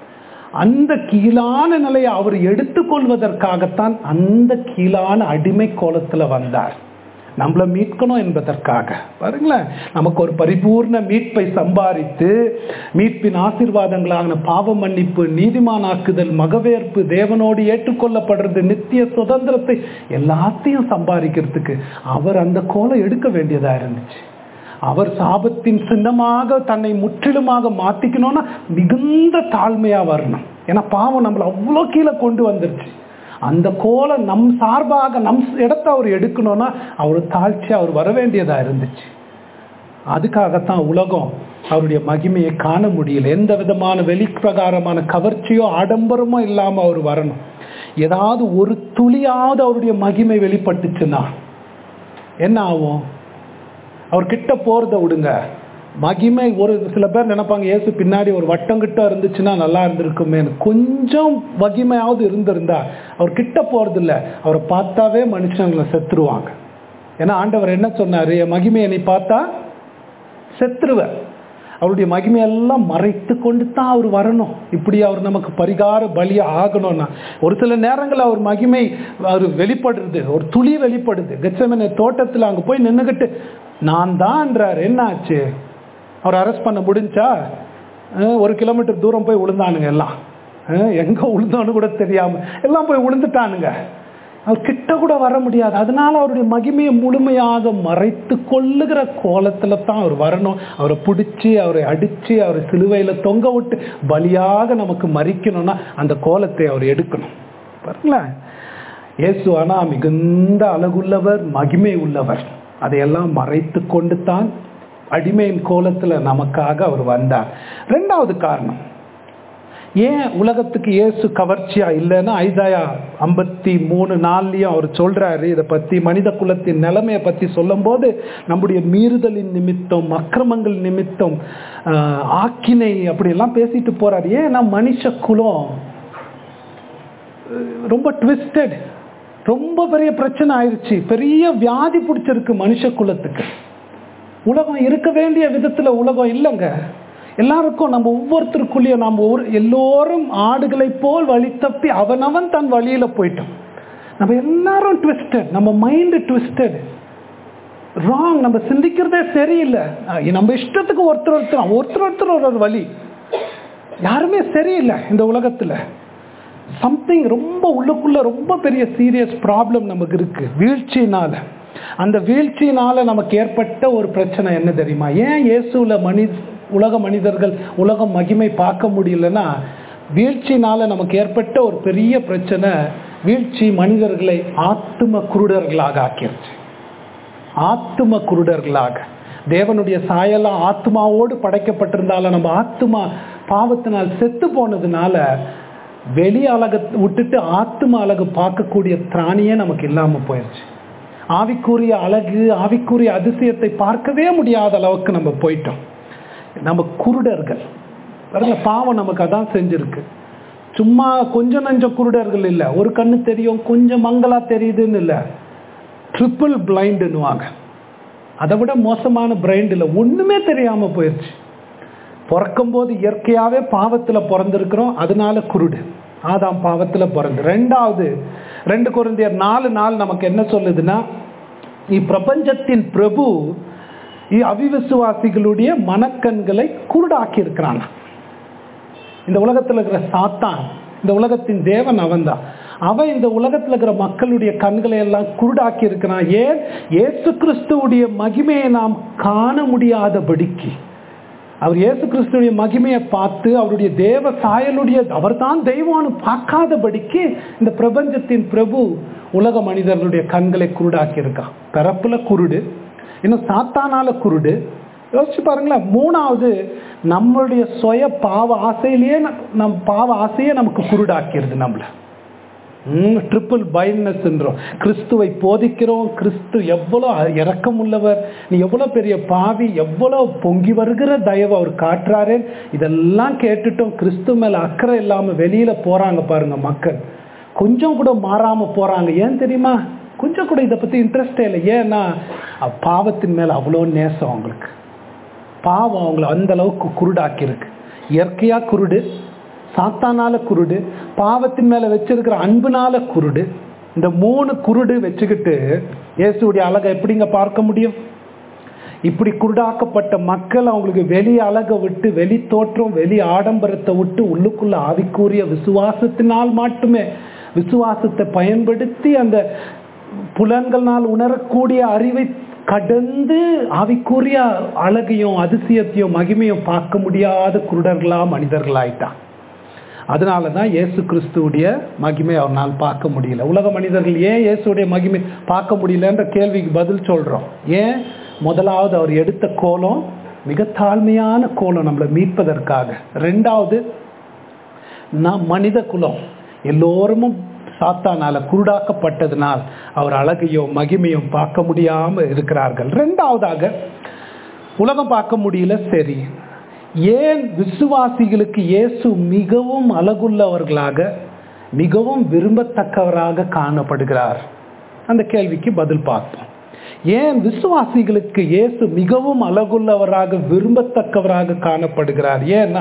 அந்த கீழான நிலையை அவர் எடுத்துக்கொள்வதற்காகத்தான் அந்த கீழான அடிமை கோலத்துல வந்தார் நம்மளை மீட்கணும் என்பதற்காக பாருங்களேன் நமக்கு ஒரு பரிபூர்ண மீட்பை சம்பாதித்து மீட்பின் ஆசீர்வாதங்களான பாவ மன்னிப்பு நீதிமானாக்குதல் மகவேற்பு தேவனோடு ஏற்றுக்கொள்ளப்படுறது நித்திய சுதந்திரத்தை எல்லாத்தையும் சம்பாதிக்கிறதுக்கு அவர் அந்த கோலம் எடுக்க வேண்டியதா இருந்துச்சு அவர் சாபத்தின் சின்னமாக தன்னை முற்றிலுமாக மாத்திக்கணும்னா மிகுந்த தாழ்மையா வரணும் ஏன்னா பாவம் நம்மளை அவ்வளோ கீழே கொண்டு வந்துருச்சு அந்த கோலம் நம் சார்பாக நம் இடத்த அவர் எடுக்கணும்னா அவர் தாழ்ச்சி அவர் வர வேண்டியதா இருந்துச்சு அதுக்காகத்தான் உலகம் அவருடைய மகிமையை காண முடியல எந்த விதமான வெளிப்பிரகாரமான கவர்ச்சியோ ஆடம்பரமோ இல்லாம அவர் வரணும் ஏதாவது ஒரு துளியாவது அவருடைய மகிமை வெளிப்பட்டுச்சுன்னா என்ன ஆகும் அவர் கிட்ட போறத விடுங்க மகிமை ஒரு சில பேர் நினைப்பாங்க ஏசு பின்னாடி ஒரு வட்டம் கிட்ட இருந்துச்சுன்னா நல்லா இருந்திருக்குமே கொஞ்சம் மகிமையாவது இருந்திருந்தா அவர் கிட்ட போறது இல்ல அவரை பார்த்தாவே மனுஷங்களை செத்துருவாங்க ஏன்னா ஆண்டவர் என்ன சொன்னாரு என் மகிமையை நீ பார்த்தா செத்துருவ அவருடைய மகிமையெல்லாம் மறைத்து கொண்டு தான் அவர் வரணும் இப்படி அவர் நமக்கு பரிகார பலியா ஆகணும்னா ஒரு சில நேரங்கள் அவர் மகிமை அவர் வெளிப்படுறது ஒரு துளி வெளிப்படுது கெச்சமனை தோட்டத்தில் அங்கே போய் நின்றுக்கிட்டு நான் தான்ன்றார் என்ன ஆச்சு அவர் அரெஸ்ட் பண்ண முடிஞ்சா அஹ் ஒரு கிலோமீட்டர் தூரம் போய் விழுந்தானுங்க எல்லாம் அஹ் எங்க விழுந்தான்னு கூட தெரியாம எல்லாம் போய் விழுந்துட்டானுங்க அவர் கிட்ட கூட வர முடியாது அதனால அவருடைய மகிமையை முழுமையாக மறைத்து கொள்ளுகிற கோலத்துல தான் அவர் வரணும் அவரை பிடிச்சி அவரை அடிச்சு அவரை சிலுவையில தொங்க விட்டு பலியாக நமக்கு மறிக்கணும்னா அந்த கோலத்தை அவர் எடுக்கணும் பாருங்களேன் இயேசு ஆனா மிகுந்த அழகுள்ளவர் மகிமை உள்ளவர் அதையெல்லாம் மறைத்து கொண்டு தான் அடிமையின் கோலத்துல நமக்காக அவர் வந்தார் ரெண்டாவது காரணம் ஏன் உலகத்துக்கு இயேசு கவர்ச்சியா இல்லைன்னா ஐதாயா ஐம்பத்தி மூணு நாள்லயும் அவர் சொல்றாரு இதை பத்தி மனித குலத்தின் நிலைமையை பத்தி சொல்லும்போது நம்முடைய மீறுதலின் நிமித்தம் அக்கிரமங்கள் நிமித்தம் ஆஹ், ஆக்கினை அப்படி எல்லாம் பேசிட்டு போறாரு ஏன்னா மனுஷ குலம் ரொம்ப ட்விஸ்டட் ரொம்ப பெரிய பிரச்சனை ஆயிடுச்சு பெரிய வியாதி பிடிச்சிருக்கு மனுஷ குலத்துக்கு உலகம் இருக்க வேண்டிய விதத்துல உலகம் இல்லைங்க எல்லாருக்கும் நம்ம ஒவ்வொருத்தருக்குள்ளேயும் நம்ம ஒரு எல்லோரும் ஆடுகளைப் போல் வழி தப்பி அவனவன் தன் வழியில போயிட்டோம் நம்ம எல்லாரும் ட்விஸ்டட் நம்ம மைண்டு ட்விஸ்டட் ராங் நம்ம சிந்திக்கிறதே சரியில்லை அஹ் நம்ம இஷ்டத்துக்கு ஒருத்தர் ஒருத்தர் ஒருத்தர் ஒருத்தர் ஒரு ஒரு வழி யாருமே சரியில்லை இந்த உலகத்துல சம்திங் ரொம்ப உள்ளுக்குள்ள ரொம்ப பெரிய சீரியஸ் ப்ராப்ளம் நமக்கு இருக்கு வீழ்ச்சியினால அந்த வீழ்ச்சியினால நமக்கு ஏற்பட்ட ஒரு பிரச்சனை என்ன தெரியுமா ஏன் இயேசுல மனி உலக மனிதர்கள் உலக மகிமை பார்க்க முடியலன்னா வீழ்ச்சியினால நமக்கு ஏற்பட்ட ஒரு பெரிய பிரச்சனை வீழ்ச்சி மனிதர்களை ஆத்தும குருடர்களாக ஆக்கிருச்சு ஆத்தும குருடர்களாக தேவனுடைய சாயலாம் ஆத்மாவோடு படைக்கப்பட்டிருந்தாலும் நம்ம ஆத்மா பாவத்தினால் செத்து போனதுனால வெளி அழகை விட்டுட்டு ஆத்ம அழகு பார்க்கக்கூடிய திராணியே நமக்கு இல்லாம போயிடுச்சு ஆவிக்குரிய அழகு ஆவிக்குரிய அதிசயத்தை பார்க்கவே முடியாத அளவுக்கு நம்ம போயிட்டோம் நம்ம குருடர்கள் பாருங்க பாவம் நமக்கு அதான் செஞ்சிருக்கு சும்மா கொஞ்சம் நஞ்சம் குருடர்கள் இல்லை ஒரு கண்ணு தெரியும் கொஞ்சம் மங்களா தெரியுதுன்னு இல்லை ட்ரிபிள் பிளைண்டுன்னுவாங்க அதை விட மோசமான பிரைண்ட் இல்லை ஒண்ணுமே தெரியாம போயிடுச்சு பிறக்கும் போது இயற்கையாவே பாவத்துல பிறந்திருக்கிறோம் அதனால குருடு ஆதாம் பாவத்துல பிறந்து ரெண்டாவது ரெண்டு குழந்தையர் நாலு நாள் நமக்கு என்ன சொல்லுதுன்னா இப்பிரபஞ்சத்தின் பிரபு இ- அவிவிசுவாசிகளுடைய மனக்கண்களை குருடாக்கி இருக்கிறான் இந்த உலகத்துல இருக்கிற சாத்தான் இந்த உலகத்தின் தேவன் அவன்தான் அவன் இந்த உலகத்துல இருக்கிற மக்களுடைய கண்களை எல்லாம் குருடாக்கி இருக்கிறான் ஏன் இயேசு கிறிஸ்துவுடைய மகிமையை நாம் காண முடியாதபடிக்கு அவர் இயேசு கிறிஸ்துடைய மகிமையை பார்த்து அவருடைய தேவ சாயலுடைய அவர்தான் தெய்வம்னு பார்க்காதபடிக்கு இந்த பிரபஞ்சத்தின் பிரபு உலக மனிதர்களுடைய கண்களை குருடாக்கி இருக்கான் பிறப்புல குருடு இன்னும் சாத்தானால குருடு யோசிச்சு பாருங்களேன் மூணாவது நம்மளுடைய சுய பாவ ஆசையிலேயே நம் நம் பாவ ஆசையே நமக்கு குருடாக்கிடுது நம்மள ட்ரிபிள் பைட்னஸ்ன்றோம் கிறிஸ்துவை போதிக்கிறோம் கிறிஸ்து எவ்வளோ இரக்கம் உள்ளவர் நீ எவ்வளோ பெரிய பாவி எவ்வளோ பொங்கி வருகிற தயவு அவர் காட்டுறாரே இதெல்லாம் கேட்டுட்டோம் கிறிஸ்து மேல அக்கறை இல்லாம வெளியில போறாங்க பாருங்க மக்கள் கொஞ்சம் கூட மாறாம போறாங்க ஏன் தெரியுமா கொஞ்சம் கூட இதை பத்தி இன்ட்ரெஸ்டே இல்லை ஏன்னா அ- பாவத்தின் மேல அவ்வளோ நேசம் அவங்களுக்கு பாவம் அவங்கள அந்த அளவுக்கு குருடாக்கி இருக்கு இயற்கையா குருடு சாத்தானால குருடு பாவத்தின் மேல வச்சிருக்கிற அன்புனால குருடு இந்த மூணு குருடு வச்சுக்கிட்டு இயேசுடைய அழகை எப்படிங்க பார்க்க முடியும் இப்படி குருடாக்கப்பட்ட மக்கள் அவங்களுக்கு வெளி அழகை விட்டு வெளி தோற்றம் வெளி ஆடம்பரத்தை விட்டு உள்ளுக்குள்ள ஆவிக்குரிய விசுவாசத்தினால் மட்டுமே விசுவாசத்தை பயன்படுத்தி அந்த புலன்களால் உணரக்கூடிய அறிவை கடந்து ஆவிக்குரிய அழகையும் அதிசயத்தையும் மகிமையும் பார்க்க முடியாத குருடர்களா மனிதர்களாயிட்டான் அதனால தான் இயேசு கிறிஸ்துவுடைய மகிமை அவனால் பார்க்க முடியல உலக மனிதர்கள் ஏன் இயேசுடைய மகிமை பார்க்க முடியலன்ற கேள்விக்கு பதில் சொல்றோம் ஏன் முதலாவது அவர் எடுத்த கோலம் மிக தாழ்மையான கோலம் நம்மளை மீட்பதற்காக ரெண்டாவது நாம் மனித குலம் எல்லோரும் சாத்தானால குருடாக்கப்பட்டதினால் அவர் அழகையோ மகிமையும் பார்க்க முடியாம இருக்கிறார்கள் ரெண்டாவதாக உலகம் பார்க்க முடியல சரி ஏன் விசுவாசிகளுக்கு இயேசு மிகவும் அழகுள்ளவர்களாக மிகவும் விரும்பத்தக்கவராக காணப்படுகிறார் அந்த கேள்விக்கு பதில் பார்ப்போம் ஏன் விசுவாசிகளுக்கு இயேசு மிகவும் அழகுள்ளவராக விரும்பத்தக்கவராக காணப்படுகிறார் ஏன்னா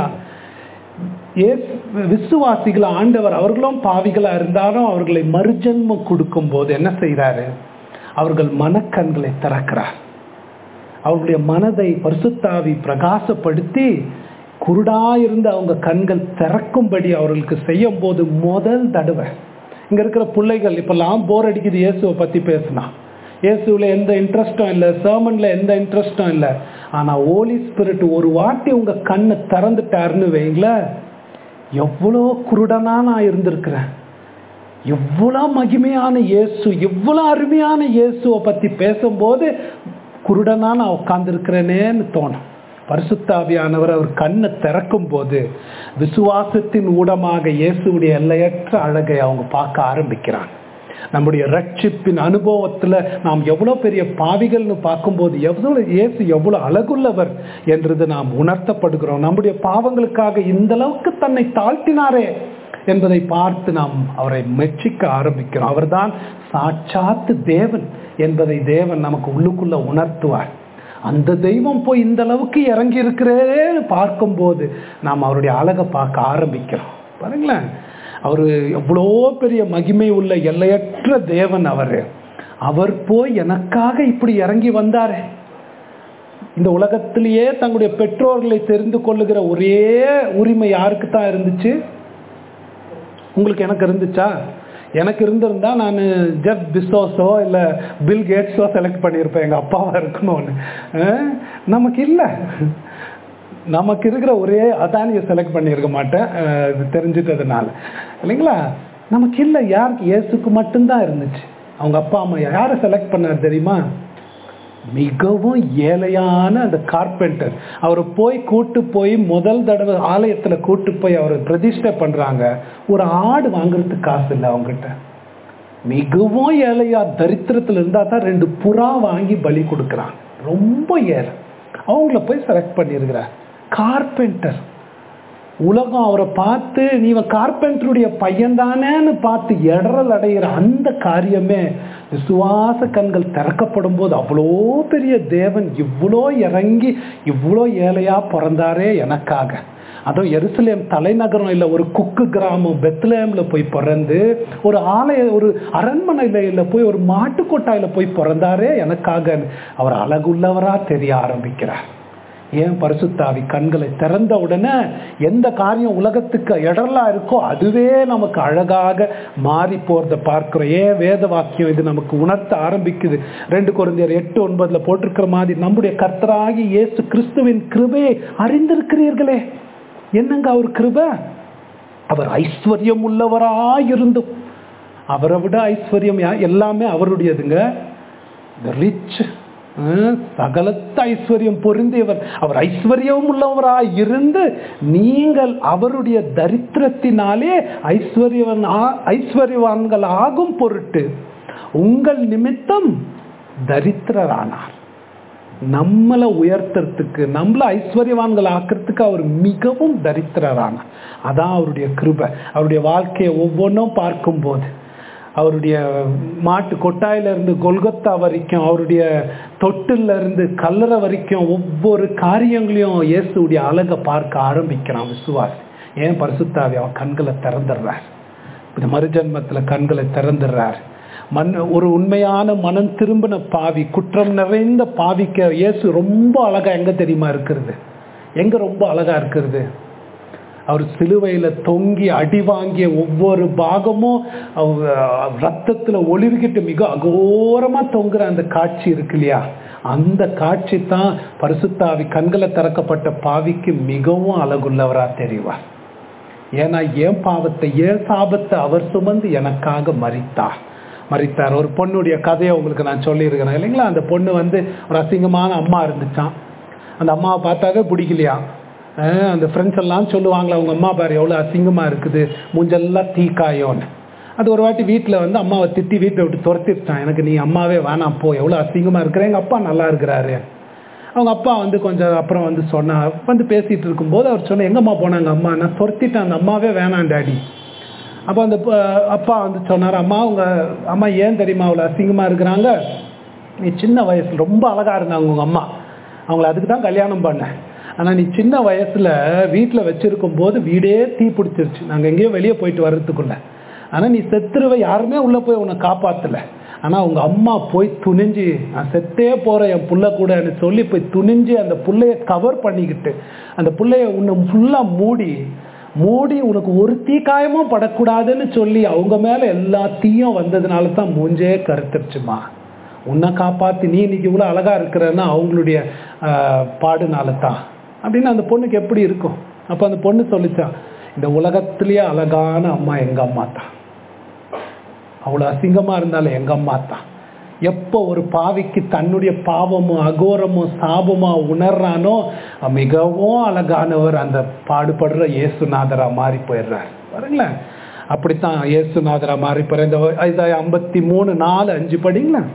விசுவாசிகள் ஆண்டவர் அவர்களும் பாவிகளா இருந்தாலும் அவர்களை மறுஜன்மம் கொடுக்கும் போது என்ன செய்யறாரு அவர்கள் மனக்கண்களை திறக்கிறார் அவர்களுடைய மனதை பரிசுத்தாவி பிரகாசப்படுத்தி குருடா இருந்து அவங்க கண்கள் திறக்கும்படி அவர்களுக்கு செய்யும் போது முதல் தடவை இங்க இருக்கிற பிள்ளைகள் இப்பெல்லாம் போர் அடிக்குது இயேசுவை பத்தி பேசினா இயேசுல எந்த இன்ட்ரெஸ்டும் இல்லை சர்மன்ல எந்த இன்ட்ரெஸ்டும் இல்லை ஆனா ஓலி ஸ்பிரிட் ஒரு வாட்டி உங்க கண்ணை திறந்துட்டாருன்னு வைங்களேன் எவ்வளோ குருடனா நான் இருந்திருக்கிறேன் எவ்வளோ மகிமையான இயேசு எவ்வளோ அருமையான இயேசுவை பத்தி பேசும்போது குருடனா நான் உட்கார்ந்துருக்கிறேனேன்னு தோணும் பரிசுத்தாவியானவர் அவர் கண்ணை திறக்கும் போது விசுவாசத்தின் ஊடமாக இயேசுடைய எல்லையற்ற அழகை அவங்க பார்க்க ஆரம்பிக்கிறாங்க நம்முடைய ரட்சிப்பின் அனுபவத்துல நாம் எவ்வளவு பெரிய பாவிகள்னு பார்க்கும்போது எவ்வளவு இயேசு எவ்வளவு அழகுள்ளவர் என்றது நாம் உணர்த்தப்படுகிறோம் நம்முடைய பாவங்களுக்காக இந்த அளவுக்கு தன்னை தாழ்த்தினாரே என்பதை பார்த்து நாம் அவரை மெச்சிக்க ஆரம்பிக்கிறோம் அவர்தான் சாட்சாத்து தேவன் என்பதை தேவன் நமக்கு உள்ளுக்குள்ள உணர்த்துவார் அந்த தெய்வம் போய் இந்த அளவுக்கு இறங்கி இருக்கிறேன்னு பார்க்கும்போது நாம் அவருடைய அழகை பார்க்க ஆரம்பிக்கிறோம் பாருங்களேன் அவர் எவ்வளோ பெரிய மகிமை உள்ள எல்லையற்ற தேவன் அவர் அவர் போய் எனக்காக இப்படி இறங்கி வந்தாரே இந்த உலகத்திலேயே தங்களுடைய பெற்றோர்களை தெரிந்து கொள்ளுகிற ஒரே உரிமை யாருக்கு தான் இருந்துச்சு உங்களுக்கு எனக்கு இருந்துச்சா எனக்கு இருந்திருந்தா நான் ஜெப் பிசோஸோ இல்லை பில் கேட்ஸோ செலக்ட் பண்ணியிருப்பேன் எங்கள் அப்பாவா இருக்கணும்னு நமக்கு இல்லை நமக்கு இருக்கிற ஒரே அதானியை செலக்ட் பண்ணியிருக்க மாட்டேன் இது தெரிஞ்சிட்டதுனால இல்லைங்களா நமக்கு இல்லை யாருக்கு இயேசுக்கு மட்டும்தான் இருந்துச்சு அவங்க அப்பா அம்மா யாரை செலக்ட் பண்ணார் தெரியுமா மிகவும் ஏழையான அந்த கார்பெண்டர் அவரை போய் கூட்டு போய் முதல் தடவை ஆலயத்தில் கூட்டு போய் அவரை பிரதிஷ்டை பண்ணுறாங்க ஒரு ஆடு வாங்குறதுக்கு காசு இல்லை அவங்ககிட்ட மிகவும் ஏழையா தரித்திரத்தில் இருந்தால் தான் ரெண்டு புறா வாங்கி பலி கொடுக்குறாங்க ரொம்ப ஏழை அவங்கள போய் செலக்ட் பண்ணியிருக்கிறார் கார்பெண்டர் உலகம் அவரை பார்த்து நீ கார்பெண்டருடைய பையன் தானேன்னு பார்த்து இடரல் அடைகிற அந்த காரியமே விசுவாச கண்கள் திறக்கப்படும் போது அவ்வளோ பெரிய தேவன் இவ்வளோ இறங்கி இவ்வளோ ஏழையா பிறந்தாரே எனக்காக அதுவும் எருசலேம் தலைநகரம் இல்லை ஒரு குக்கு கிராமம் பெத்லேம்ல போய் பிறந்து ஒரு ஆலய ஒரு அரண்மனையில இல்லை போய் ஒரு மாட்டுக்கொட்டாயில போய் பிறந்தாரே எனக்காக அவர் அழகுள்ளவரா தெரிய ஆரம்பிக்கிறார் ஏன் பரிசுத்தாவி கண்களை திறந்த உடனே எந்த காரியம் உலகத்துக்கு இடரலா இருக்கோ அதுவே நமக்கு அழகாக மாறி போறத பார்க்கிறோம் ஏன் வேத வாக்கியம் இது நமக்கு உணர்த்த ஆரம்பிக்குது ரெண்டு குழந்தையர் எட்டு ஒன்பதுல போட்டிருக்கிற மாதிரி நம்முடைய கர்த்தராகி இயேசு கிறிஸ்துவின் கிருபையை அறிந்திருக்கிறீர்களே என்னங்க அவர் கிருப அவர் ஐஸ்வர்யம் உள்ளவராயிருந்தும் அவரை விட ஐஸ்வர்யம் எல்லாமே அவருடையதுங்க ரிச் சகலத்த ஐஸ்வர்யம் பொருந்தியவர் அவர் ஐஸ்வர்யம் உள்ளவராய் இருந்து நீங்கள் அவருடைய தரித்திரத்தினாலே ஐஸ்வர்யவன் ஐஸ்வர்யவான்கள் ஆகும் பொருட்டு உங்கள் நிமித்தம் தரித்திரரானார் நம்மளை உயர்த்துறதுக்கு நம்மள ஐஸ்வர்யவான்கள் ஆக்கிறதுக்கு அவர் மிகவும் தரித்திரரானார் அதான் அவருடைய கிருபை அவருடைய வாழ்க்கையை ஒவ்வொன்றும் பார்க்கும்போது அவருடைய மாட்டு கொட்டாயில இருந்து கொல்கத்தா வரைக்கும் அவருடைய தொட்டில்ல இருந்து கல்லறை வரைக்கும் ஒவ்வொரு காரியங்களையும் இயேசுடைய அழகை பார்க்க ஆரம்பிக்கிறான் விசுவாசி ஏன் பரிசுத்தாவி அவன் கண்களை திறந்துடுறார் இந்த மறுஜன்மத்துல கண்களை திறந்துடுறார் மண் ஒரு உண்மையான மனம் திரும்பின பாவி குற்றம் நிறைந்த பாவிக்க இயேசு ரொம்ப அழகா எங்க தெரியுமா இருக்கிறது எங்க ரொம்ப அழகா இருக்கிறது அவர் சிலுவையில தொங்கி அடி வாங்கிய ஒவ்வொரு பாகமும் அவ- ரத்தத்துல ஒளிர்கிட்டு மிக அகோரமா தொங்குற அந்த காட்சி இருக்கு இல்லையா அந்த காட்சி தான் பரிசுத்தாவி கண்களை திறக்கப்பட்ட பாவிக்கு மிகவும் அழகுள்ளவரா தெரிவார் ஏன்னா என் பாவத்தை என் சாபத்தை அவர் சுமந்து எனக்காக மறித்தார் மறித்தார் ஒரு பொண்ணுடைய கதையை உங்களுக்கு நான் சொல்லியிருக்கிறேன் இல்லைங்களா அந்த பொண்ணு வந்து ஒரு அசிங்கமான அம்மா இருந்துச்சான் அந்த அம்மாவை பார்த்தாவே பிடிக்கலையா அஹ் அந்த ஃப்ரெண்ட்ஸ் எல்லாம் சொல்லுவாங்களா அவங்க அம்மா பாரு எவ்வளோ அசிங்கமா இருக்குது மூஞ்செல்லாம் தீக்காயோன்னு அது ஒரு வாட்டி வீட்டில் வந்து அம்மாவை திட்டி வீட்டை விட்டு துரத்திட்டான் எனக்கு நீ அம்மாவே வேணாம் போ எவ்வளோ அசிங்கமா இருக்கிற எங்கள் அப்பா நல்லா இருக்கிறாரு அவங்க அப்பா வந்து கொஞ்சம் அப்புறம் வந்து சொன்னா வந்து பேசிட்டு இருக்கும்போது அவர் சொன்ன எங்கம்மா போனாங்க அம்மா நான் துரத்திட்டேன் அந்த அம்மாவே வேணாம் டாடி அப்போ அந்த ப- அப்பா வந்து சொன்னார் அம்மா உங்க அம்மா ஏன் தெரியுமா அவ்வளோ அசிங்கமா இருக்கிறாங்க நீ சின்ன வயசுல ரொம்ப அழகா இருந்தாங்க உங்க அம்மா அவங்கள அதுக்கு தான் கல்யாணம் பண்ணேன் ஆனா நீ சின்ன வயசுல வீட்டுல வச்சிருக்கும் போது வீடே தீ பிடிச்சிருச்சு நாங்க எங்கேயோ வெளியே போயிட்டு வர்றதுக்குள்ள ஆனா நீ செத்துருவ யாருமே உள்ள போய் உன்னை காப்பாத்தல ஆனா உங்க அம்மா போய் துணிஞ்சு நான் செத்தே போறேன் என் புள்ள கூடன்னு சொல்லி போய் துணிஞ்சு அந்த புள்ளைய கவர் பண்ணிக்கிட்டு அந்த புள்ளைய உன்னை ஃபுல்லா மூடி மூடி உனக்கு ஒரு தீக்காயமும் படக்கூடாதுன்னு சொல்லி அவங்க மேல எல்லா தீயும் வந்ததுனால தான் மூஞ்சே கருத்துருச்சுமா உன்னை காப்பாத்தி நீ இன்னைக்கு இவ்வளவு அழகா இருக்கிறன்னா அவங்களுடைய ஆஹ், பாடுனால தான் அப்படின்னு அந்த பொண்ணுக்கு எப்படி இருக்கும் அப்ப அந்த பொண்ணு சொல்லிச்சான் இந்த உலகத்திலேயே அழகான அம்மா எங்க அம்மா தான் அவ்வளவு அசிங்கமா இருந்தாலும் எங்க அம்மா தான் எப்போ ஒரு பாவிக்கு தன்னுடைய பாவமும் அகோரமும் சாபமா உணர்றானோ மிகவும் அழகானவர் அந்த பாடுபடுற இயேசுநாதரா மாறி போயிடுறார் பாருங்களேன் அப்படித்தான் இயேசுநாதரா மாறி போற இந்த ஐந்தாயிரம் ஐம்பத்தி மூணு நாலு அஞ்சு படிங்களேன்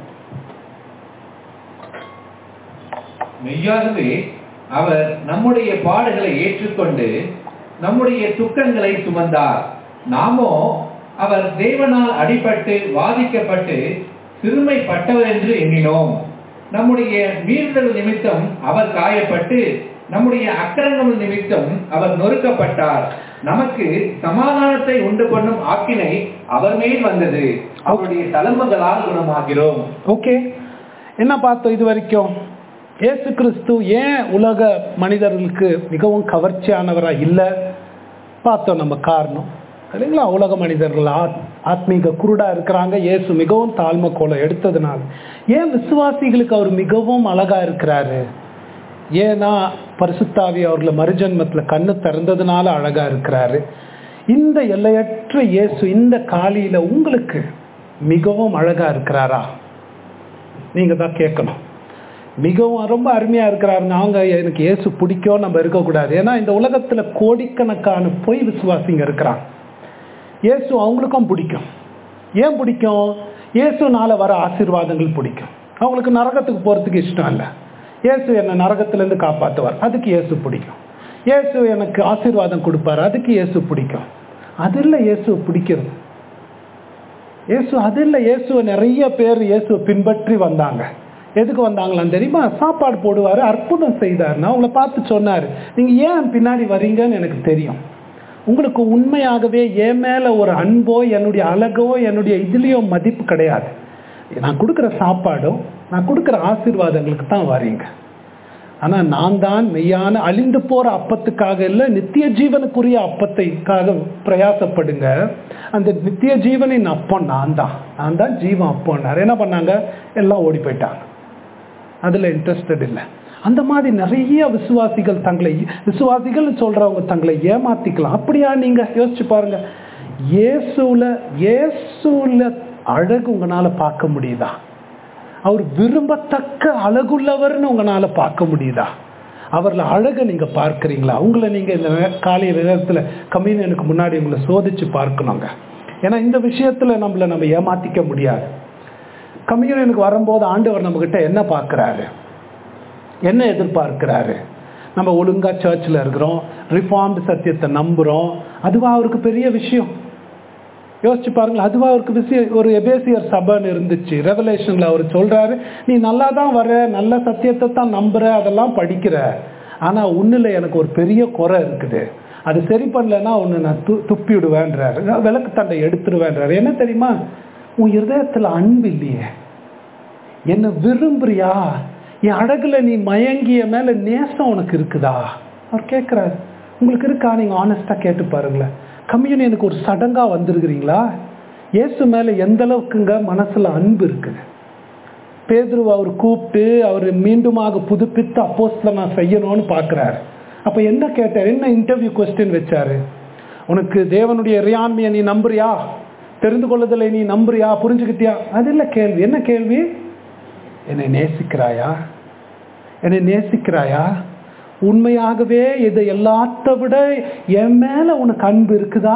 மெய்யாகவே அவர் நம்முடைய பாடுகளை ஏற்றுக்கொண்டு நம்முடைய துக்கங்களை சுமந்தார் நாமோ அவர் தேவனால் அடிபட்டு வாதிக்கப்பட்டு சிறுமைப்பட்டவர் என்று எண்ணினோம் நம்முடைய மீறுதல் நிமித்தம் அவர் காயப்பட்டு நம்முடைய அக்கிரமங்கள் நிமித்தம் அவர் நொறுக்கப்பட்டார் நமக்கு சமாதானத்தை உண்டு பண்ணும் ஆக்கினை அவர் மேல் வந்தது அவருடைய தழும்புகளால் குணமாகிறோம் ஓகே என்ன பார்த்தோம் இது வரைக்கும் இயேசு கிறிஸ்து ஏன் உலக மனிதர்களுக்கு மிகவும் கவர்ச்சியானவரா இல்லை பார்த்தோம் நம்ம காரணம் இல்லைங்களா உலக மனிதர்கள் ஆத் ஆத்மீக குருடா இருக்கிறாங்க இயேசு மிகவும் தாழ்மை கோலம் எடுத்ததுனால ஏன் விசுவாசிகளுக்கு அவர் மிகவும் அழகா இருக்கிறாரு ஏன்னா பரிசுத்தாவி அவர்களை மறுஜன்மத்துல கண்ணு திறந்ததுனால அழகா இருக்கிறாரு இந்த எல்லையற்ற இயேசு இந்த காலியில உங்களுக்கு மிகவும் அழகா இருக்கிறாரா நீங்க தான் கேட்கணும் மிகவும் ரொம்ப அருமையா இருக்கிறாருங்க அவங்க எனக்கு இயேசு பிடிக்கும் நம்ம இருக்கக்கூடாது ஏன்னா இந்த உலகத்துல கோடிக்கணக்கான பொய் விசுவாசிங்க இருக்கிறாங்க இயேசு அவங்களுக்கும் பிடிக்கும் ஏன் பிடிக்கும் இயேசுனால வர ஆசீர்வாதங்கள் பிடிக்கும் அவங்களுக்கு நரகத்துக்கு போறதுக்கு இஷ்டம் இல்லை இயேசு என்னை நரகத்திலேருந்து காப்பாற்றுவார் அதுக்கு இயேசு பிடிக்கும் இயேசு எனக்கு ஆசீர்வாதம் கொடுப்பார் அதுக்கு இயேசு பிடிக்கும் அது இல்லை இயேசு பிடிக்கிறது இயேசு அது இல்லை இயேசுவை நிறைய பேர் இயேசுவை பின்பற்றி வந்தாங்க எதுக்கு வந்தாங்களான்னு தெரியுமா சாப்பாடு போடுவார் அற்புதம் செய்தார்னா அவங்கள பார்த்து சொன்னார் நீங்கள் ஏன் பின்னாடி வரீங்கன்னு எனக்கு தெரியும் உங்களுக்கு உண்மையாகவே என் மேலே ஒரு அன்போ என்னுடைய அழகோ என்னுடைய இதுலேயோ மதிப்பு கிடையாது நான் கொடுக்குற சாப்பாடும் நான் கொடுக்குற ஆசீர்வாதங்களுக்கு தான் வரீங்க ஆனால் நான் தான் மெய்யான அழிந்து போகிற அப்பத்துக்காக இல்லை நித்திய ஜீவனுக்குரிய அப்பத்தைக்காக பிரயாசப்படுங்க அந்த நித்திய ஜீவனின் அப்பம் நான் தான் நான் தான் ஜீவன் அப்போன்னார் என்ன பண்ணாங்க எல்லாம் ஓடி போயிட்டாங்க அதில் இன்ட்ரெஸ்டட் இல்லை அந்த மாதிரி நிறைய விசுவாசிகள் தங்களை விசுவாசிகள் சொல்றவங்க தங்களை ஏமாத்திக்கலாம் அப்படியா நீங்க யோசிச்சு பாருங்க இயேசுல இயேசுல அழகு உங்களால பார்க்க முடியுதா அவர் விரும்பத்தக்க அழகுள்ளவர்னு உங்களால பார்க்க முடியுதா அவர்ல அழகை நீங்க பார்க்கறீங்களா உங்களை நீங்க இந்த நே- காலை நேரத்துல கம்யூனியனுக்கு முன்னாடி உங்களை சோதிச்சு பார்க்கணுங்க ஏன்னா இந்த விஷயத்துல நம்மள நம்ம ஏமாத்திக்க முடியாது கம்யூனியனுக்கு வரும்போது ஆண்டவர் நம்ம கிட்ட என்ன பார்க்கறாரு என்ன எதிர்பார்க்கிறாரு நம்ம ஒழுங்கா சர்ச்சில் இருக்கிறோம் ரிஃபார்ம்டு சத்தியத்தை நம்புறோம் அதுவா அவருக்கு பெரிய விஷயம் யோசிச்சு பாருங்களேன் அதுவா அவருக்கு விஷயம் ஒரு எபேசியர் சபைன்னு இருந்துச்சு ரெவலேஷன்ல அவர் சொல்றாரு நீ நல்லா தான் வர நல்ல சத்தியத்தை தான் நம்புற அதெல்லாம் படிக்கிற ஆனா உன்னுல எனக்கு ஒரு பெரிய குறை இருக்குது அது சரி பண்ணலன்னா ஒன்று நான் து துப்பி விடுவேன்றாரு நான் விளக்கு தண்டை எடுத்துருவேன்றாரு என்ன தெரியுமா உன் இருதயத்துல அன்பு இல்லையே என்ன விரும்புறியா என் அழகுல நீ மயங்கிய மேல நேசம் உனக்கு இருக்குதா அவர் கேட்கிறாரு உங்களுக்கு இருக்கா நீங்க ஆனஸ்டா கேட்டு பாருங்களேன் கம்யூனியனுக்கு ஒரு சடங்கா வந்திருக்கிறீங்களா இயேசு மேல எந்த அளவுக்குங்க மனசுல அன்பு இருக்குது பேதுருவ அவர் கூப்பிட்டு அவர் மீண்டுமாக புதுப்பித்து அப்போஸ்ல நான் செய்யணும்னு பார்க்குறாரு அப்போ என்ன கேட்டார் என்ன இன்டர்வியூ கொஸ்டின் வச்சாரு உனக்கு தேவனுடைய இறையாண்மையை நீ நம்புறியா தெரிந்து கொள்ளுதலை நீ நம்புறியா புரிஞ்சுக்கிட்டியா அது இல்லை கேள்வி என்ன கேள்வி என்னை நேசிக்கிறாயா என்னை நேசிக்கிறாயா உண்மையாகவே இதை எல்லாத்த விட என் மேல உனக்கு அன்பு இருக்குதா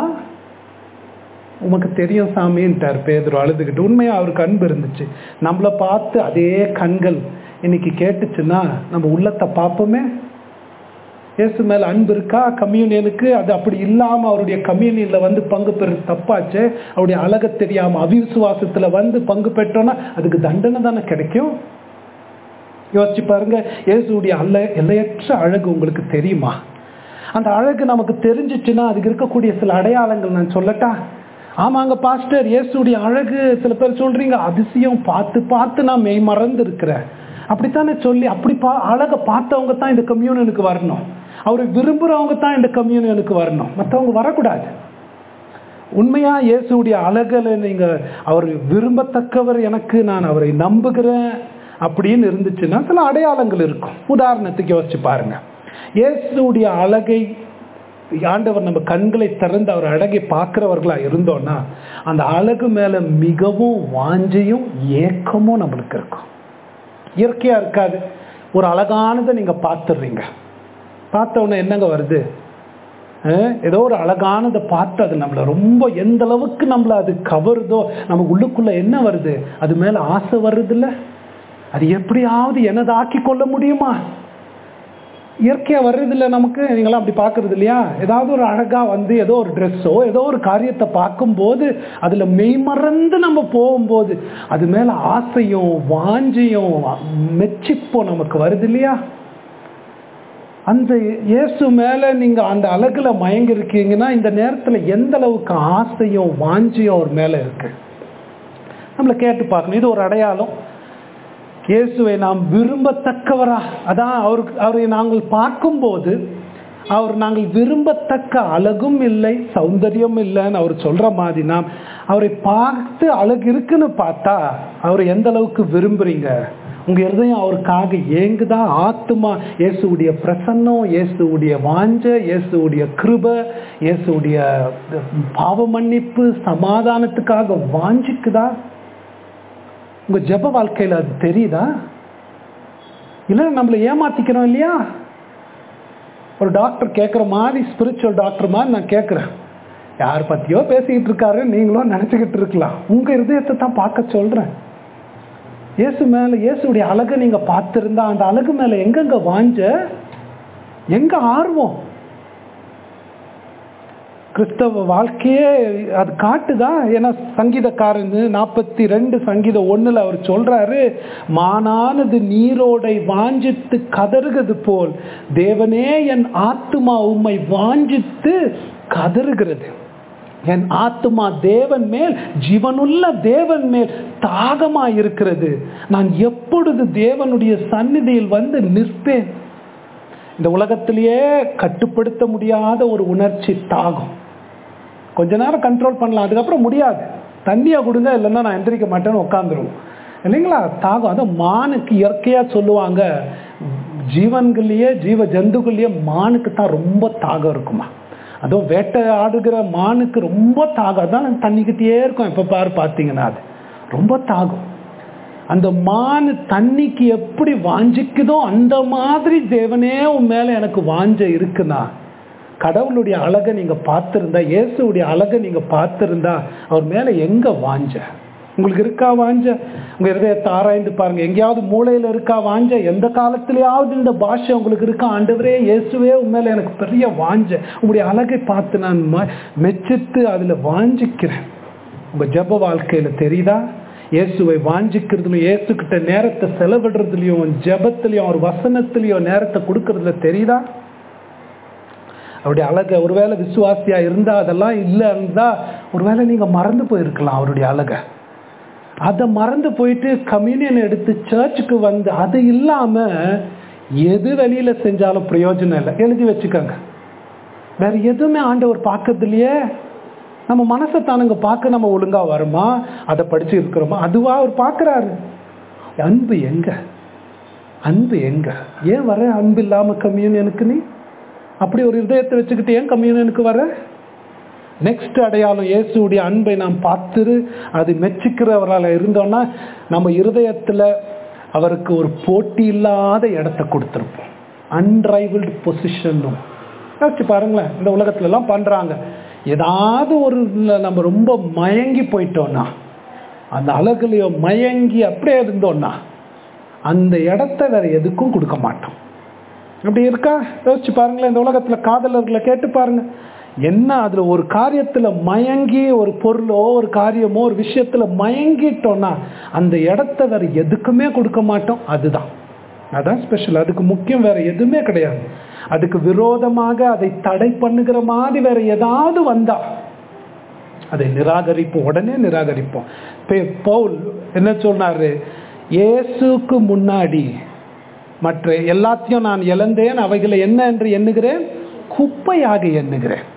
உமக்கு தெரியும் சாமின்ட்டார் பேதுரு அழுதுகிட்டு உண்மையா அவருக்கு அன்பு இருந்துச்சு நம்மளை பார்த்து அதே கண்கள் இன்னைக்கு கேட்டுச்சுன்னா நம்ம உள்ளத்தை பார்ப்போமே இயேசு மேல அன்பு இருக்கா கம்யூனியனுக்கு அது அப்படி இல்லாம அவருடைய கம்யூனியன்ல வந்து பங்கு பெற தப்பாச்சு அவருடைய அழக தெரியாம அவிசுவாசத்துல வந்து பங்கு பெற்றோம்னா அதுக்கு தண்டனை தானே கிடைக்கும் யோசிச்சு பாருங்க இயேசுடைய அல்ல எல்லையற்ற அழகு உங்களுக்கு தெரியுமா அந்த அழகு நமக்கு தெரிஞ்சிச்சுன்னா அதுக்கு இருக்கக்கூடிய சில அடையாளங்கள் நான் சொல்லட்டா ஆமாங்க பாஸ்டர் இயேசுடைய அழகு சில பேர் சொல்றீங்க அதிசயம் பார்த்து பார்த்து நான் மெய் மறந்து இருக்கிறேன் அப்படித்தானே சொல்லி அப்படி பா அழகை பார்த்தவங்க தான் இந்த கம்யூனியனுக்கு வரணும் அவரை விரும்புறவங்க தான் இந்த கம்யூனியனுக்கு வரணும் மற்றவங்க வரக்கூடாது உண்மையா இயேசுடைய அழகலை நீங்க அவர் விரும்பத்தக்கவர் எனக்கு நான் அவரை நம்புகிறேன் அப்படின்னு இருந்துச்சுன்னா சில அடையாளங்கள் இருக்கும் உதாரணத்துக்கு யோசிச்சு பாருங்க இயேசுடைய அழகை ஆண்டவர் நம்ம கண்களை திறந்து அவர் அழகை பார்க்கிறவர்களா இருந்தோம்னா அந்த அழகு மேல மிகவும் வாஞ்சையும் ஏக்கமும் நம்மளுக்கு இருக்கும் இயற்கையா இருக்காது ஒரு அழகானதை நீங்க பார்த்துடுறீங்க பார்த்த உடனே என்னங்க வருது அஹ் ஏதோ ஒரு அழகானதை பார்த்து அது நம்மளை ரொம்ப எந்த அளவுக்கு நம்மளை அது கவருதோ நம்ம உள்ளுக்குள்ள என்ன வருது அது மேல ஆசை வருதுல்ல அது எப்படியாவது எனதாக்கி கொள்ள முடியுமா இயற்கையா வர்றது இல்லை நமக்கு நீங்களாம் அப்படி பார்க்கறது இல்லையா ஏதாவது ஒரு அழகா வந்து ஏதோ ஒரு ட்ரெஸ்ஸோ ஏதோ ஒரு காரியத்தை பார்க்கும்போது அதுல மெய்மறந்து நம்ம போகும்போது அது மேல ஆசையும் வாஞ்சியும் மெச்சிப்போ நமக்கு வருது இல்லையா அந்த இயேசு மேல நீங்க அந்த அழகுல மயங்கி இருக்கீங்கன்னா இந்த நேரத்துல எந்த அளவுக்கு ஆசையும் வாஞ்சியும் அவர் மேல இருக்கு நம்மளை கேட்டு பார்க்கணும் இது ஒரு அடையாளம் இயேசுவை நாம் விரும்பத்தக்கவரா அதான் அவருக்கு அவரை நாங்கள் பார்க்கும்போது அவர் நாங்கள் விரும்பத்தக்க அழகும் இல்லை சௌந்தரியம் இல்லைன்னு அவர் சொல்ற மாதிரி நாம் அவரை பார்த்து அழகு இருக்குன்னு பார்த்தா அவரை எந்த அளவுக்கு விரும்புறீங்க உங்க இருதயம் அவருக்காக ஏங்குதா ஆத்துமா இயேசுடைய பிரசன்னம் இயேசுடைய வாஞ்ச இயேசுடைய கிருப இயேசுடைய பாவ மன்னிப்பு சமாதானத்துக்காக வாஞ்சிக்குதா உங்க ஜெப வாழ்க்கையில அது தெரியுதா இல்ல நம்மளை ஏமாத்திக்கிறோம் இல்லையா ஒரு டாக்டர் கேட்குற மாதிரி ஸ்பிரிச்சுவல் டாக்டர் மாதிரி நான் கேட்குறேன் யார் பத்தியோ பேசிக்கிட்டு இருக்காரு நீங்களும் நினச்சிக்கிட்டு இருக்கலாம் உங்க இருதயத்தை தான் பார்க்க சொல்றேன் இயேசு மேல இயேசுடைய அழகை நீங்க பார்த்திருந்தா அந்த அழகு மேல எங்கெங்க வாஞ்ச எங்க ஆர்வம் கிறிஸ்தவ வாழ்க்கையே அது காட்டுதா ஏன்னா சங்கீதக்காரன் நாற்பத்தி ரெண்டு சங்கீத ஒண்ணுல அவர் சொல்றாரு மானானது நீரோடை வாஞ்சித்து கதறுகிறது போல் தேவனே என் ஆத்துமா உம்மை வாஞ்சித்து கதறுகிறது என் ஆத்துமா தேவன் மேல் ஜீவனுள்ள தேவன் மேல் தாகமா இருக்கிறது நான் எப்பொழுது தேவனுடைய சந்நிதியில் வந்து நிற்பேன் இந்த உலகத்திலேயே கட்டுப்படுத்த முடியாத ஒரு உணர்ச்சி தாகம் கொஞ்ச நேரம் கண்ட்ரோல் பண்ணலாம் அதுக்கப்புறம் முடியாது தண்ணியை கொடுங்க இல்லைன்னா நான் எந்திரிக்க மாட்டேன்னு உட்காந்துருவோம் இல்லைங்களா தாகம் அதான் மானுக்கு இயற்கையாக சொல்லுவாங்க ஜீவன்கள்லேயே ஜீவ ஜந்துக்கள்லேயே மானுக்கு தான் ரொம்ப தாகம் இருக்குமா அதுவும் வேட்டை ஆடுகிற மானுக்கு ரொம்ப தாகம் அதான் தண்ணிக்கிட்டே இருக்கும் எப்போ பாரு பார்த்தீங்கன்னா அது ரொம்ப தாகம் அந்த மான் தண்ணிக்கு எப்படி வாஞ்சிக்குதோ அந்த மாதிரி தேவனே உன் மேல எனக்கு வாஞ்ச இருக்குன்னா கடவுளுடைய அழகை நீங்க பார்த்திருந்தா இயேசுடைய அழகை நீங்க பார்த்திருந்தா அவர் மேல எங்க வாஞ்ச உங்களுக்கு இருக்கா வாஞ்ச உங்க இருதயத்தை ஆராய்ந்து பாருங்க எங்கேயாவது மூளையில இருக்கா வாஞ்ச எந்த காலத்திலேயாவது இந்த பாஷை உங்களுக்கு இருக்கா ஆண்டவரே இயேசுவே உண்மையில எனக்கு பெரிய வாஞ்ச உங்களுடைய அழகை பார்த்து நான் மெச்சித்து அதுல வாஞ்சிக்கிறேன் உங்க ஜெப வாழ்க்கையில தெரியுதா இயேசுவை வாஞ்சிக்கிறதுலையும் இயேசுக்கிட்ட நேரத்தை செலவிடுறதுலையும் ஜெபத்திலையும் அவர் வசனத்திலையும் நேரத்தை கொடுக்கறதுல தெரியுதா அவருடைய அழகை ஒருவேளை விசுவாசியா இருந்தா அதெல்லாம் இல்லை இருந்தா ஒருவேளை நீங்க மறந்து போயிருக்கலாம் அவருடைய அழகை அதை மறந்து போயிட்டு கம்யூனியன் எடுத்து சர்ச்சுக்கு வந்து அது இல்லாம எது வெளியில செஞ்சாலும் பிரயோஜனம் இல்லை எழுதி வச்சுக்கோங்க வேற எதுவுமே ஆண்டவர் பார்க்கறது இல்லையே நம்ம மனசை தானுங்க பார்க்க நம்ம ஒழுங்கா வருமா அதை படிச்சு இருக்கிறோமா அதுவா அவர் பார்க்கறாரு அன்பு எங்க அன்பு எங்க ஏன் வர அன்பு இல்லாம கம்யூனியனுக்கு நீ அப்படி ஒரு இதயத்தை வச்சுக்கிட்டு ஏன் கம்யூனியனுக்கு வர நெக்ஸ்ட் அடையாளம் இயேசுடைய அன்பை நாம் பார்த்து அது மெச்சிக்கிறவரால் இருந்தோம்னா நம்ம இருதயத்துல அவருக்கு ஒரு போட்டி இல்லாத இடத்த கொடுத்துருப்போம் அன்ரைவல்டு பொசிஷனும் யோசிச்சு பாருங்களேன் இந்த உலகத்துல எல்லாம் பண்றாங்க ஏதாவது ஒரு இதுல நம்ம ரொம்ப மயங்கி போயிட்டோம்னா அந்த அழகுலையோ மயங்கி அப்படியே இருந்தோம்னா அந்த இடத்த வேற எதுக்கும் கொடுக்க மாட்டோம் அப்படி இருக்கா யோசிச்சு பாருங்களேன் இந்த உலகத்துல காதலர்களை கேட்டு பாருங்க என்ன அதுல ஒரு காரியத்துல மயங்கி ஒரு பொருளோ ஒரு காரியமோ ஒரு விஷயத்துல மயங்கிட்டோம்னா அந்த இடத்த வேற எதுக்குமே கொடுக்க மாட்டோம் அதுதான் அதான் ஸ்பெஷல் அதுக்கு முக்கியம் வேற எதுவுமே கிடையாது அதுக்கு விரோதமாக அதை தடை பண்ணுகிற மாதிரி வேற ஏதாவது வந்தா அதை நிராகரிப்போம் உடனே நிராகரிப்போம் பே- பவுல் என்ன சொன்னாரு இயேசுக்கு முன்னாடி மற்ற எல்லாத்தையும் நான் இழந்தேன் அவைகளை என்ன என்று எண்ணுகிறேன் குப்பையாக எண்ணுகிறேன்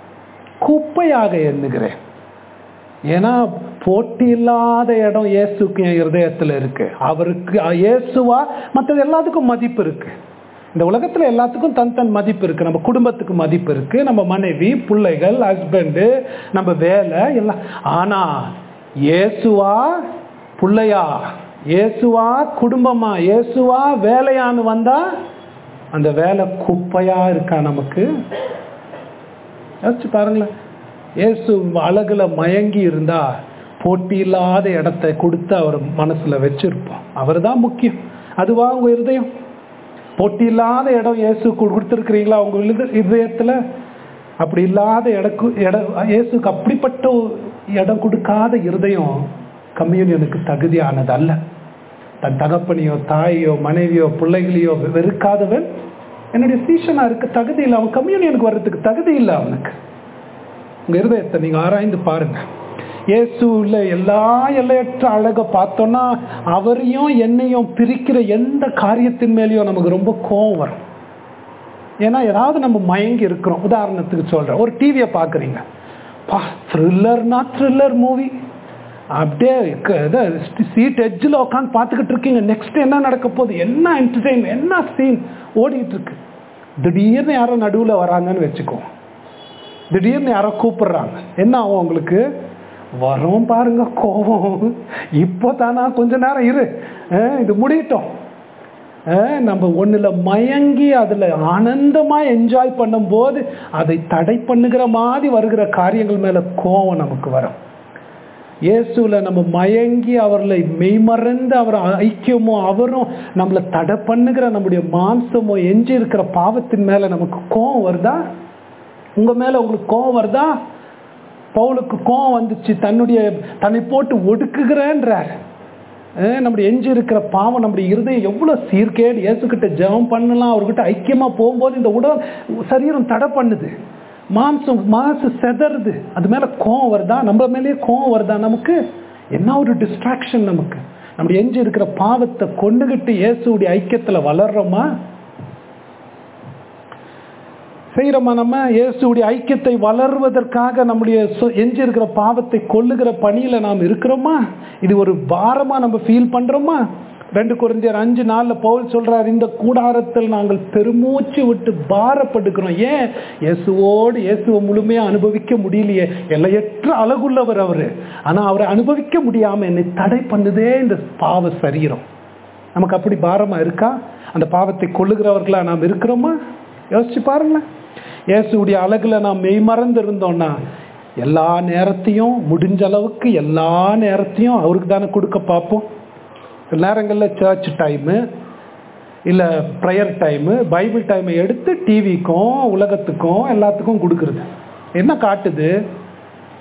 குப்பையாக எண்ணுகிறேன் ஏன்னா போட்டி இல்லாத இடம் இயேசுக்கு என் இருதயத்துல இருக்கு அவருக்கு அஹ், இயேசுவா மற்றது எல்லாத்துக்கும் மதிப்பு இருக்கு இந்த உலகத்துல எல்லாத்துக்கும் தன் தன் மதிப்பு இருக்கு நம்ம குடும்பத்துக்கு மதிப்பு இருக்கு நம்ம மனைவி பிள்ளைகள் ஹஸ்பண்டு நம்ம வேலை எல்லாம் ஆனா இயேசுவா பிள்ளையா இயேசுவா குடும்பமா இயேசுவா வேலையான்னு வந்தா அந்த வேலை குப்பையா இருக்கா நமக்கு யோசிச்சு பாருங்களேன் இயேசு அழகுல மயங்கி இருந்தா போட்டி இல்லாத இடத்தை கொடுத்து அவர் மனசுல வச்சிருப்போம் அவர் தான் முக்கியம் அதுவா உங்க இருதயம் போட்டி இல்லாத இடம் இயேசு கொடுத்துருக்கிறீங்களா உங்க இருத- இருதயத்துல அப்படி இல்லாத இடக்கு இடம் இயேசுக்கு அப்படிப்பட்ட ஒரு இடம் கொடுக்காத இருதயம் கம்யூனியனுக்கு தகுதியானது அல்ல தன் தகப்பனையோ தாயோ மனைவியோ பிள்ளைகளையோ வெறுக்காதவன் என்னுடைய சீஷனா இருக்க தகுதி இல்லை அவன் கம்யூனியனுக்கு வர்றதுக்கு தகுதி இல்லை அவனுக்கு உங்க இருதயத்தை நீங்க ஆராய்ந்து பாருங்க இயேசுல எல்லா எல்லையற்ற அழகை பார்த்தோம்னா அவரையும் என்னையும் பிரிக்கிற எந்த காரியத்தின் மேலேயும் நமக்கு ரொம்ப கோவம் வரும் ஏன்னா ஏதாவது நம்ம மயங்கி இருக்கிறோம் உதாரணத்துக்கு சொல்றேன் ஒரு டிவியை பார்க்குறீங்க பா த்ரில்லர்னா த்ரில்லர் மூவி அப்படியே சீட் எட்ஜில் உட்காந்து பார்த்துக்கிட்டு இருக்கீங்க நெக்ஸ்ட் என்ன நடக்க போகுது என்ன என்டர்டெயின் என்ன சீன் ஓடிட்டு இருக்கு திடீர்னு யாரோ நடுவில் வராங்கன்னு வச்சுக்குவோம் திடீர்னு யாரோ கூப்பிடுறாங்க என்ன ஆகும் உங்களுக்கு வரும் பாருங்க கோபம் இப்போ தானா கொஞ்ச நேரம் இரு அஹ் இது முடியட்டும் அஹ் நம்ம ஒண்ணுல மயங்கி அதுல ஆனந்தமா என்ஜாய் பண்ணும்போது அதை தடை பண்ணுகிற மாதிரி வருகிற காரியங்கள் மேல கோபம் நமக்கு வரும் இயேசுல நம்ம மயங்கி அவர்களை மெய்மறந்து அவர் ஐக்கியமோ அவரும் நம்மளை தடை பண்ணுகிற நம்முடைய மாம்சமோ எஞ்சி இருக்கிற பாவத்தின் மேல நமக்கு கோபம் வருதா உங்க மேல உங்களுக்கு கோபம் வருதா பவுலுக்கு கோபம் வந்துச்சு தன்னுடைய தன்னை போட்டு ஒடுக்குகிறேன்றார் அஹ் நம்முடைய எஞ்சி இருக்கிற பாவம் நம்முடைய இருதயம் எவ்வளவு சீர்கேடு இயேசுகிட்ட ஜெபம் பண்ணலாம் அவர்கிட்ட ஐக்கியமா போகும்போது இந்த உடல் சரீரம் தடை பண்ணுது மாம்சம் மாசு செதறுது அது மேல கோவம் வருதா நம்ம மேலேயே கோவம் வருதா நமக்கு என்ன ஒரு டிஸ்ட்ராக்ஷன் நமக்கு நம்முடைய எஞ்சி இருக்கிற பாவத்தை கொண்டுகிட்டு இயேசுடைய ஐக்கியத்துல வளர்றோமா செய்கிறோமா நம்ம இயேசுடைய ஐக்கியத்தை வளர்வதற்காக நம்முடைய சொ- எஞ்சி இருக்கிற பாவத்தை கொல்லுகிற பணியில நாம் இருக்கிறோமா இது ஒரு பாரமா நம்ம ஃபீல் பண்றோமா ரெண்டு குருந்தியர் அஞ்சு நாள்ல பவுல் சொல்றார் இந்த கூடாரத்தில் நாங்கள் பெருமூச்சு விட்டு பாரப்படுகிறோம் ஏன் இயேசுவோடு இயேசுவை முழுமையா அனுபவிக்க முடியலையே எல்லையற்ற அழகுள்ளவர் அவரு ஆனா அவரை அனுபவிக்க முடியாம என்னை தடை பண்ணுதே இந்த பாவ சரீரம் நமக்கு அப்படி பாரமா இருக்கா அந்த பாவத்தை கொள்ளுகிறவர்களா நாம் இருக்கிறோமா யோசிச்சு பாருங்களேன் இயேசுடைய அழகுல நாம் மெய்மறந்து இருந்தோம்னா எல்லா நேரத்தையும் முடிஞ்ச அளவுக்கு எல்லா நேரத்தையும் அவருக்கு தானே கொடுக்க பார்ப்போம் சில நேரங்களில் சர்ச் டைமு இல்லை ப்ரேயர் டைமு பைபிள் டைமை எடுத்து டிவிக்கும் உலகத்துக்கும் எல்லாத்துக்கும் கொடுக்குறது என்ன காட்டுது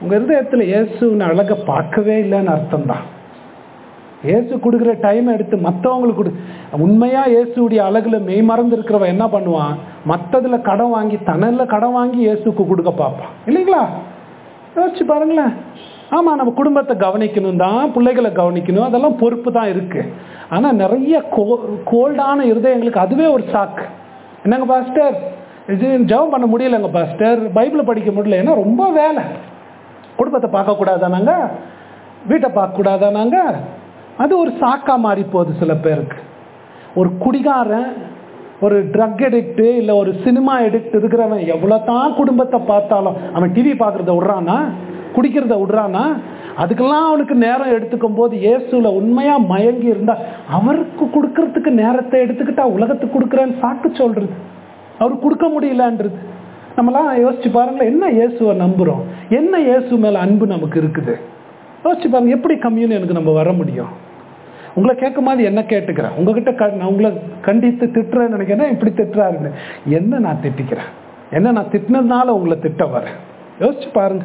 உங்க இருதயத்துல இயேசுவின் அழகை பார்க்கவே இல்லைன்னு அர்த்தம் தான் இயேசு கொடுக்குற டைம் எடுத்து மற்றவங்களுக்கு கொடு உண்மையா இயேசுடைய அழகுல மெய் மறந்து இருக்கிறவன் என்ன பண்ணுவான் மற்றதுல கடன் வாங்கி தனல்ல கடன் வாங்கி இயேசுக்கு கொடுக்க பார்ப்பான் இல்லைங்களா யோசிச்சு பாருங்களேன் ஆமா நம்ம குடும்பத்தை கவனிக்கணும் தான் பிள்ளைகளை கவனிக்கணும் அதெல்லாம் பொறுப்பு தான் இருக்கு ஆனா நிறைய கோ கோல்டான இருதயங்களுக்கு அதுவே ஒரு சாக்கு என்னங்க பாஸ்டர் இது ஜெபம் பண்ண முடியலங்க பாஸ்டர் பைபிளை படிக்க முடியல ஏன்னா ரொம்ப வேலை குடும்பத்தை பார்க்கக்கூடாதா நாங்க வீட்டை பார்க்கக்கூடாதா நாங்க அது ஒரு சாக்கா மாறி போகுது சில பேருக்கு ஒரு குடிகாரன் ஒரு ட்ரக் எடிக்ட் இல்லை ஒரு சினிமா எடிக்ட் இருக்கிறவன் எவ்வளோ தான் குடும்பத்தை பார்த்தாலும் அவன் டிவி பார்க்குறத விட்றானா குடிக்கிறத விட்றானா அதுக்கெல்லாம் அவனுக்கு நேரம் எடுத்துக்கும் போது இயேசுல உண்மையா மயங்கி இருந்தா அவருக்கு கொடுக்கறதுக்கு நேரத்தை எடுத்துக்கிட்டா உலகத்துக்கு கொடுக்குறேன்னு சாக்கு சொல்றது அவர் கொடுக்க முடியலன்றது நம்மலாம் யோசிச்சு பாருங்களேன் என்ன இயேசுவை நம்புறோம் என்ன இயேசு மேல அன்பு நமக்கு இருக்குது யோசிச்சு பாருங்க எப்படி கம்யூனியனுக்கு நம்ம வர முடியும் உங்களை கேட்கும் போது என்ன கேட்டுக்கிறேன் உங்ககிட்ட க நான் உங்களை கண்டித்து திட்டுறேன்னு நினைக்கிறேன் இப்படி திட்டுறாருன்னு என்ன நான் திட்டிக்கிறேன் என்ன நான் திட்டினதுனால உங்களை திட்ட வரேன் யோசிச்சு பாருங்க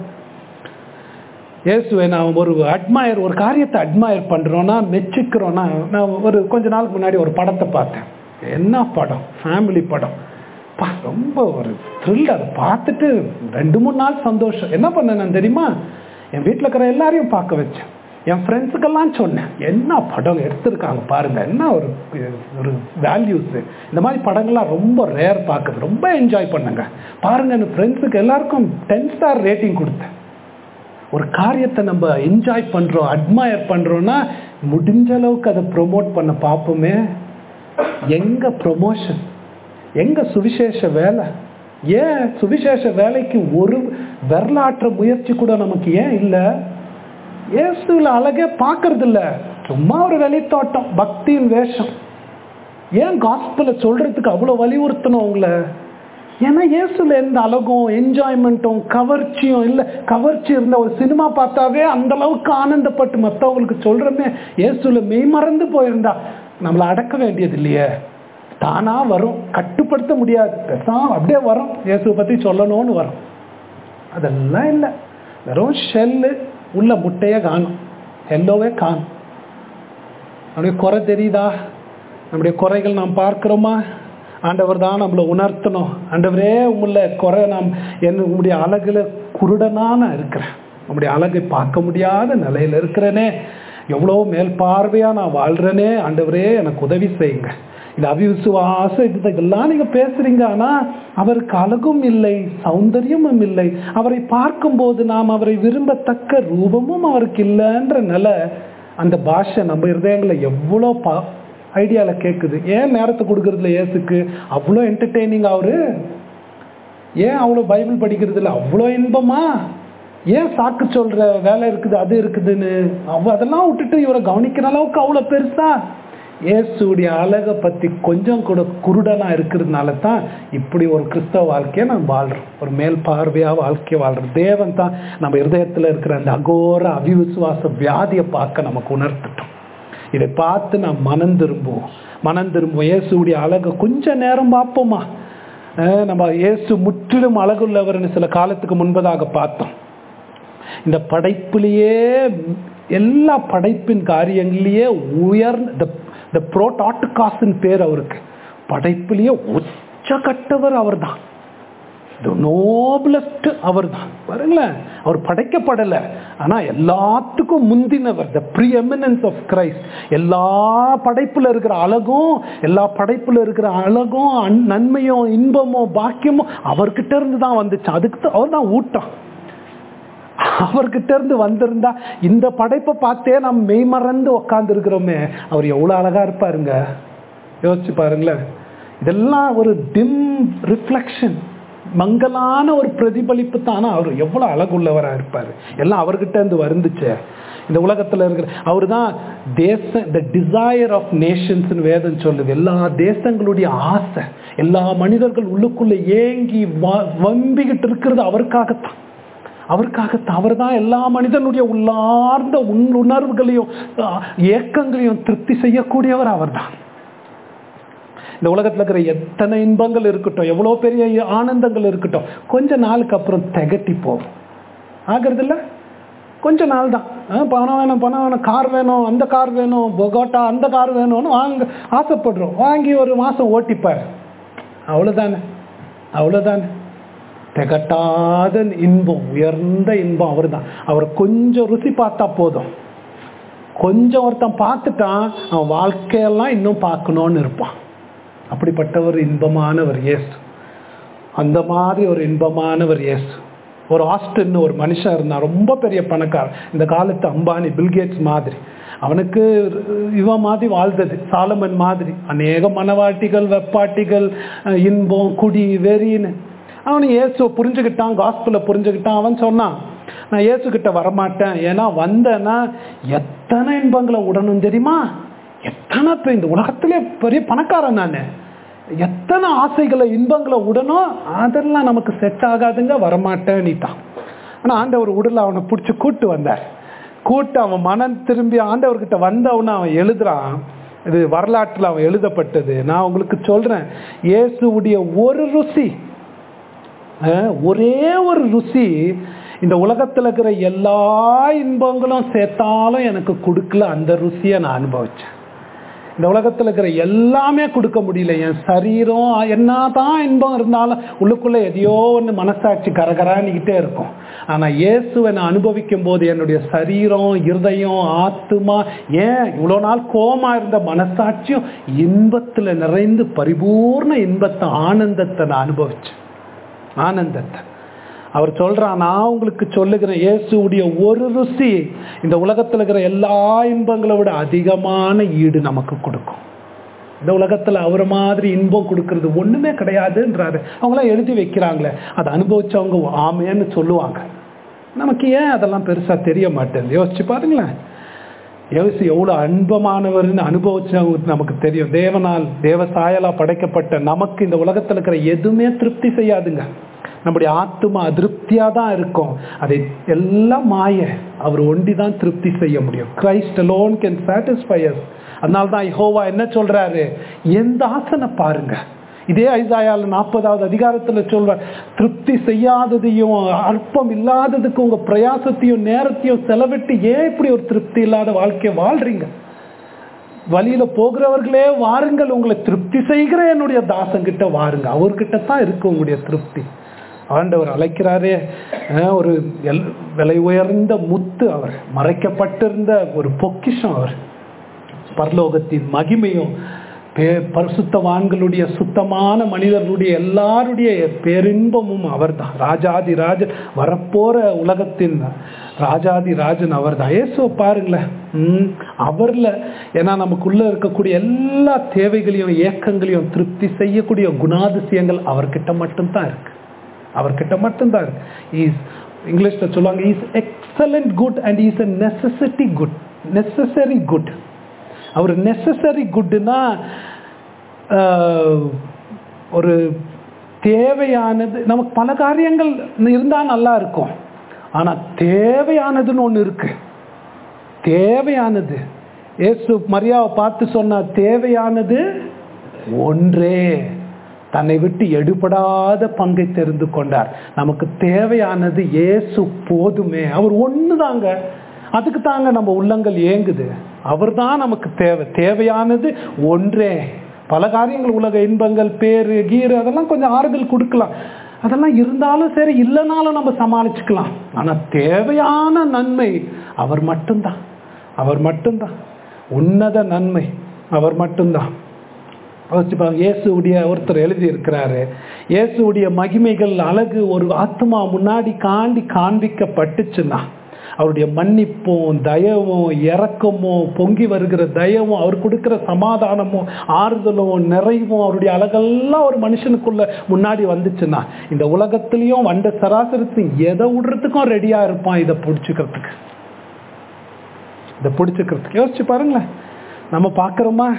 இயேசுவை நான் ஒரு அட்மயர் ஒரு காரியத்தை அட்மயர் பண்ணுறோன்னா மெச்சிக்கிறோன்னா நான் ஒரு கொஞ்ச நாளுக்கு முன்னாடி ஒரு படத்தை பார்த்தேன் என்ன படம் ஃபேமிலி படம் பா ரொம்ப ஒரு த்ரில் அதை பார்த்துட்டு ரெண்டு மூணு நாள் சந்தோஷம் என்ன பண்ணேன் நான் தெரியுமா என் வீட்டில் இருக்கிற எல்லாரையும் பார்க்க வச்சேன் என் ஃப்ரெண்ட்ஸுக்கெல்லாம் சொன்னேன் என்ன படம் எடுத்திருக்காங்க பாருங்க என்ன ஒரு ஒரு வேல்யூஸ் இந்த மாதிரி படங்கள்லாம் ரொம்ப ரேர் பார்க்குறது ரொம்ப என்ஜாய் பண்ணுங்க பாருங்க என் ஃப்ரெண்ட்ஸுக்கு எல்லாருக்கும் டென் ஸ்டார் ரேட்டிங் கொடுத்தேன் ஒரு காரியத்தை நம்ம என்ஜாய் பண்றோம் அட்மயர் பண்றோம்னா முடிஞ்ச அளவுக்கு அதை ப்ரொமோட் பண்ண பார்ப்போமே எங்க ப்ரொமோஷன் எங்க சுவிசேஷ வேலை ஏன் சுவிசேஷ வேலைக்கு ஒரு வரலாற்ற முயற்சி கூட நமக்கு ஏன் இல்லை இயேசுல அழகே பார்க்கறது இல்ல சும்மா ஒரு வெளித்தோட்டம் பக்தியின் வேஷம் ஏன் காஸ்பல சொல்றதுக்கு அவ்வளவு வலியுறுத்தணும் உங்களை ஏன்னா இயேசுல எந்த அழகும் என்ஜாய்மெண்ட்டும் கவர்ச்சியும் இல்லை கவர்ச்சி இருந்த ஒரு சினிமா பார்த்தாவே அந்த அளவுக்கு ஆனந்தப்பட்டு மற்றவங்களுக்கு சொல்றமே இயேசுல மெய்மறந்து போயிருந்தா நம்மளை அடக்க வேண்டியது இல்லையே தானா வரும் கட்டுப்படுத்த முடியாது பேசாம அப்படியே வரும் இயேசுவை பத்தி சொல்லணும்னு வரும் அதெல்லாம் இல்லை வெறும் ஷெல்லு உள்ள முட்டையே காணும் எல்லோவே காணும் நம்முடைய குறை தெரியுதா நம்முடைய குறைகள் நாம் பார்க்கிறோமா ஆண்டவர் தான் நம்மளை உணர்த்தணும் ஆண்டவரே உள்ள குறை நாம் என்ன உங்களுடைய அழகுல குருடனா நான் இருக்கிறேன் உங்களுடைய அழகை பார்க்க முடியாத நிலையில இருக்கிறேனே எவ்வளோ மேல் பார்வையா நான் வாழ்றேனே ஆண்டவரே எனக்கு உதவி செய்யுங்க இந்த அவிவிசுவாசம் இது இதெல்லாம் நீங்க பேசுறீங்க ஆனா அவருக்கு அழகும் இல்லை சௌந்தரியமும் இல்லை அவரை பார்க்கும்போது நாம் அவரை விரும்பத்தக்க ரூபமும் அவருக்கு இல்லைன்ற நிலை அந்த பாஷை நம்ம இருதயங்களை எவ்வளோ பா ஐடியாவில் கேட்குது ஏன் நேரத்தை கொடுக்கறதுல ஏசுக்கு அவ்வளோ என்டர்டெய்னிங் அவரு ஏன் அவ்வளோ பைபிள் படிக்கிறதுல அவ்வளோ இன்பமா ஏன் சாக்கு சொல்ற வேலை இருக்குது அது இருக்குதுன்னு அவ அதெல்லாம் விட்டுட்டு இவரை கவனிக்கிற அளவுக்கு அவ்வளோ பெருசா இயேசுடைய அழகை பத்தி கொஞ்சம் கூட குருடனா இருக்கிறதுனால தான் இப்படி ஒரு கிறிஸ்தவ வாழ்க்கையை நம்ம வாழ்றோம் ஒரு மேல் பார்வையா வாழ்க்கையை வாழ்றோம் தேவன் தான் நம்ம இருதயத்துல இருக்கிற அந்த அகோர அவிவிசுவாச வியாதியை பார்க்க நமக்கு உணர்த்தட்டும் இதை பார்த்து நாம் மனம் திரும்புவோம் மனம் திரும்புவோம் இயேசுடைய அழகை கொஞ்ச நேரம் பார்ப்போமா அஹ் நம்ம இயேசு முற்றிலும் அழகுள்ளவர்னு சில காலத்துக்கு முன்பதாக பார்த்தோம் இந்த படைப்பிலேயே எல்லா படைப்பின் காரியங்களிலேயே உயர்ந்த இந்த புரோட்டாட்டுகாஸ்ன்னு பேர் அவருக்கு படைப்பிலேயே உச்சக்கட்டவர் அவர் தான் நோபலஸ்ட் அவர் தான் பாருங்களேன் அவர் படைக்கப்படலை ஆனால் எல்லாத்துக்கும் முந்தினவர் the preeminence of Christ எல்லா படைப்பில் இருக்கிற அழகும் எல்லா படைப்பில் இருக்கிற அழகும் அன்- நன்மையும் இன்பமும் பாக்கியமும் அவர்கிட்ட இருந்து தான் வந்துச்சு அதுக்கு தான் அவர் தான் ஊட்டம் அவர்கிட்ட இருந்து வந்திருந்தா இந்த படைப்பை பார்த்தே நம்ம மெய்மறந்து உக்காந்து இருக்கிறோமே அவர் எவ்வளவு அழகா இருப்பாருங்க யோசிச்சு பாருங்களேன் இதெல்லாம் ஒரு டிம் ரிஃப்ளெக்ஷன் மங்கலான ஒரு பிரதிபலிப்பு தான் ஆனா அவர் எவ்வளவு அழகுள்ளவரா இருப்பாரு எல்லாம் அவர்கிட்ட இருந்து வந்துச்சே இந்த உலகத்துல இருக்கிற அவர் தான் தேச த டிசையர் ஆஃப் நேஷன்ஸ் வேதம் சொல்லுது எல்லா தேசங்களுடைய ஆசை எல்லா மனிதர்கள் உள்ளுக்குள்ள ஏங்கி வ- வம்பிக்கிட்டு இருக்கிறது அவருக்காகத்தான் அவருக்காக அவர் தான் எல்லா மனிதனுடைய உள்ளார்ந்த உன் உணர்வுகளையும் அஹ், ஏக்கங்களையும் திருப்தி செய்யக்கூடியவர் அவர்தான் இந்த உலகத்துல இருக்கிற எத்தனை இன்பங்கள் இருக்கட்டும் எவ்வளோ பெரிய ஆனந்தங்கள் இருக்கட்டும் கொஞ்ச நாளுக்கு அப்புறம் திகட்டி போகும் ஆகிறது இல்லை கொஞ்ச நாள் தான் ஆ, பணம் வேணும் பணம் வேணும் கார் வேணும் அந்த கார் வேணும் பொகோட்டா அந்த கார் வேணும்னு வாங்க ஆசைப்படுறோம் வாங்கி ஒரு மாதம் ஓட்டிப்பார் அவ்வளோதானே அவ்வளோதானே திகட்டாத இன்பம் உயர்ந்த இன்பம் அவர் தான் அவரை கொஞ்சம் ருசி பார்த்தா போதும் கொஞ்சம் ஒருத்தன் பார்த்துட்டான் அவன் வாழ்க்கையெல்லாம் இன்னும் பார்க்கணும்னு இருப்பான் அப்படிப்பட்ட ஒரு இன்பமானவர் இயேசு அந்த மாதிரி ஒரு இன்பமானவர் இயேசு ஒரு ஆஸ்டின் ஒரு மனுஷன் இருந்தான் ரொம்ப பெரிய பணக்காரன் இந்த காலத்து அம்பானி பில்கேட்ஸ் மாதிரி அவனுக்கு இவன் மாதிரி வாழ்ந்தது சாலமன் மாதிரி அநேக மனவாட்டிகள் வெப்பாட்டிகள் அஹ் இன்பம் குடி வெறின்னு அவனு இயேசுவை புரிஞ்சுக்கிட்டான் காஸ்பிள புரிஞ்சுக்கிட்டான் அவன் சொன்னான் நான் இயேசு கிட்ட வரமாட்டேன் ஏன்னா வந்தேன்னா எத்தனை இன்பங்களை உடனும் தெரியுமா எத்தனை பேர் இந்த உலகத்திலே பெரிய பணக்காரன் நான் எத்தனை ஆசைகளை இன்பங்களை உடனும் அதெல்லாம் நமக்கு செட் ஆகாதுங்க வரமாட்டேன் நீட்டான் ஆனால் ஆண்டவர் உடல அவனை பிடிச்சி கூட்டு வந்தார் கூட்டு அவன் மனம் திரும்பி ஆண்டவர்கிட்ட வந்தவன அவன் எழுதுறான் இது வரலாற்றில் அவன் எழுதப்பட்டது நான் உங்களுக்கு சொல்றேன் இயேசுவுடைய ஒரு ருசி அஹ், ஒரே ஒரு ருசி இந்த உலகத்தில் இருக்கிற எல்லா இன்பங்களும் சேர்த்தாலும் எனக்கு கொடுக்கல அந்த ருசியை நான் அனுபவிச்சேன் இந்த உலகத்தில் இருக்கிற எல்லாமே கொடுக்க முடியல என் சரீரம் என்னதான் இன்பம் இருந்தாலும் உள்ளுக்குள்ள எதையோ ஒன்று மனசாட்சி கரகரானிக்கிட்டே இருக்கும் ஆனால் இயேசுவை நான் அனுபவிக்கும் போது என்னுடைய சரீரம் இருதயம் ஆத்துமா ஏன் இவ்வளோ நாள் கோமா இருந்த மனசாட்சியும் இன்பத்தில் நிறைந்து பரிபூர்ண இன்பத்தை ஆனந்தத்தை நான் அனுபவிச்சேன் ஆனந்தத்தை அவர் சொல்றான் நான் உங்களுக்கு சொல்லுகிறேன் இயேசுடைய ஒரு ருசி இந்த உலகத்தில் இருக்கிற எல்லா இன்பங்களை விட அதிகமான ஈடு நமக்கு கொடுக்கும் இந்த உலகத்துல அவர் மாதிரி இன்பம் கொடுக்கறது ஒண்ணுமே கிடையாதுன்றாரு அவங்களாம் எழுதி வைக்கிறாங்களே அதை அனுபவிச்சவங்க ஆமேன்னு சொல்லுவாங்க நமக்கு ஏன் அதெல்லாம் பெருசா தெரிய மாட்டேங்குது யோசிச்சு பாருங்களேன் யோசி எவ்வளோ அன்பமானவர்னு அனுபவிச்சவங்களுக்கு நமக்கு தெரியும் தேவனால் தேவ சாயலா படைக்கப்பட்ட நமக்கு இந்த உலகத்தில் இருக்கிற எதுவுமே திருப்தி செய்யாதுங்க நம்முடைய ஆத்துமா அதிருப்தியாக தான் இருக்கும் அதை எல்லாம் மாய அவர் ஒண்டி தான் திருப்தி செய்ய முடியும் Christ alone can satisfy us அதனால தான் யெகோவா என்ன சொல்றாரு எந்த ஆசனை பாருங்க இதே ஐசாயால நாற்பதாவது அதிகாரத்துல சொல்வார் திருப்தி செய்யாததையும் அற்பம் இல்லாததுக்கு உங்க பிரயாசத்தையும் நேரத்தையும் செலவிட்டு ஏன் இப்படி ஒரு திருப்தி இல்லாத வாழ்க்கையை வாழ்றீங்க வழியில போகிறவர்களே வாருங்கள் உங்களை திருப்தி செய்கிற என்னுடைய தாசங்கிட்ட வாருங்க அவர்கிட்ட தான் இருக்கு உங்களுடைய திருப்தி ஆண்டவர் அழைக்கிறாரே அஹ், ஒரு எல்- விலை உயர்ந்த முத்து அவர் மறைக்கப்பட்டிருந்த ஒரு பொக்கிஷம் அவர் பரலோகத்தின் மகிமையும் பே- பரிசுத்தவான்களுடைய சுத்தமான மனிதர்களுடைய எல்லாருடைய பேரின்பமும் அவர்தான் ராஜாதி ராஜன் வரப்போற உலகத்தின் ராஜாதி ராஜன் அவர்தான் இயேசுவை பாருங்களேன் ம், அவர்ல ஏன்னா நமக்குள்ள இருக்கக்கூடிய எல்லா தேவைகளையும் ஏக்கங்களையும் திருப்தி செய்யக்கூடிய குணாதிசயங்கள் அவர்கிட்ட மட்டும்தான் இருக்கு அவர்கிட்ட மட்டும்தான் இருக்கு இஸ் இங்கிலீஷ்ல சொல்லுவாங்க is excellent good and is a necessity good necessary good our necessary குட்னா ஒரு தேவையானது நமக்கு பல காரியங்கள் இருந்தால் நல்லா இருக்கும் ஆனால் தேவையானதுன்னு ஒன்று இருக்கு தேவையானது இயேசு மரியாவை பார்த்து சொன்ன தேவையானது ஒன்றே தன்னை விட்டு எடுபடாத பங்கை தெரிந்து கொண்டார் நமக்கு தேவையானது இயேசு போதுமே அவர் ஒன்று தாங்க அதுக்கு தாங்க நம்ம உள்ளங்கள் ஏங்குது அவர் தான் நமக்கு தேவை தேவையானது ஒன்றே பல காரியங்கள் உலக இன்பங்கள் பேரு கீரு அதெல்லாம் கொஞ்சம் ஆறுதல் கொடுக்கலாம் அதெல்லாம் இருந்தாலும் சரி இல்லைனாலும் நம்ம சமாளிச்சுக்கலாம் ஆனால் தேவையான நன்மை அவர் மட்டும்தான் அவர் மட்டும்தான் உன்னத நன்மை அவர் மட்டும்தான் யோசிச்சு பாருங்க இயேசுடைய ஒருத்தர் எழுதி இருக்கிறாரு இயேசுடைய மகிமைகள் அழகு ஒரு ஆத்மா முன்னாடி காண்டி காண்பிக்கப்பட்டுச்சுன்னா அவருடைய மன்னிப்பும் தயவும் இரக்கமும் பொங்கி வருகிற தயவும் அவர் கொடுக்கிற சமாதானமும் ஆறுதலும் நிறைவும் அவருடைய அழகெல்லாம் ஒரு மனுஷனுக்குள்ள முன்னாடி வந்துச்சுன்னா இந்த உலகத்திலையும் வந்த சராசரத்தையும் எதை விடுறதுக்கும் ரெடியா இருப்பான் இதை பிடிச்சிக்கிறதுக்கு இதை பிடிச்சிக்கிறதுக்கு யோசிச்சு பாருங்களேன் நம்ம பார்க்குறோமா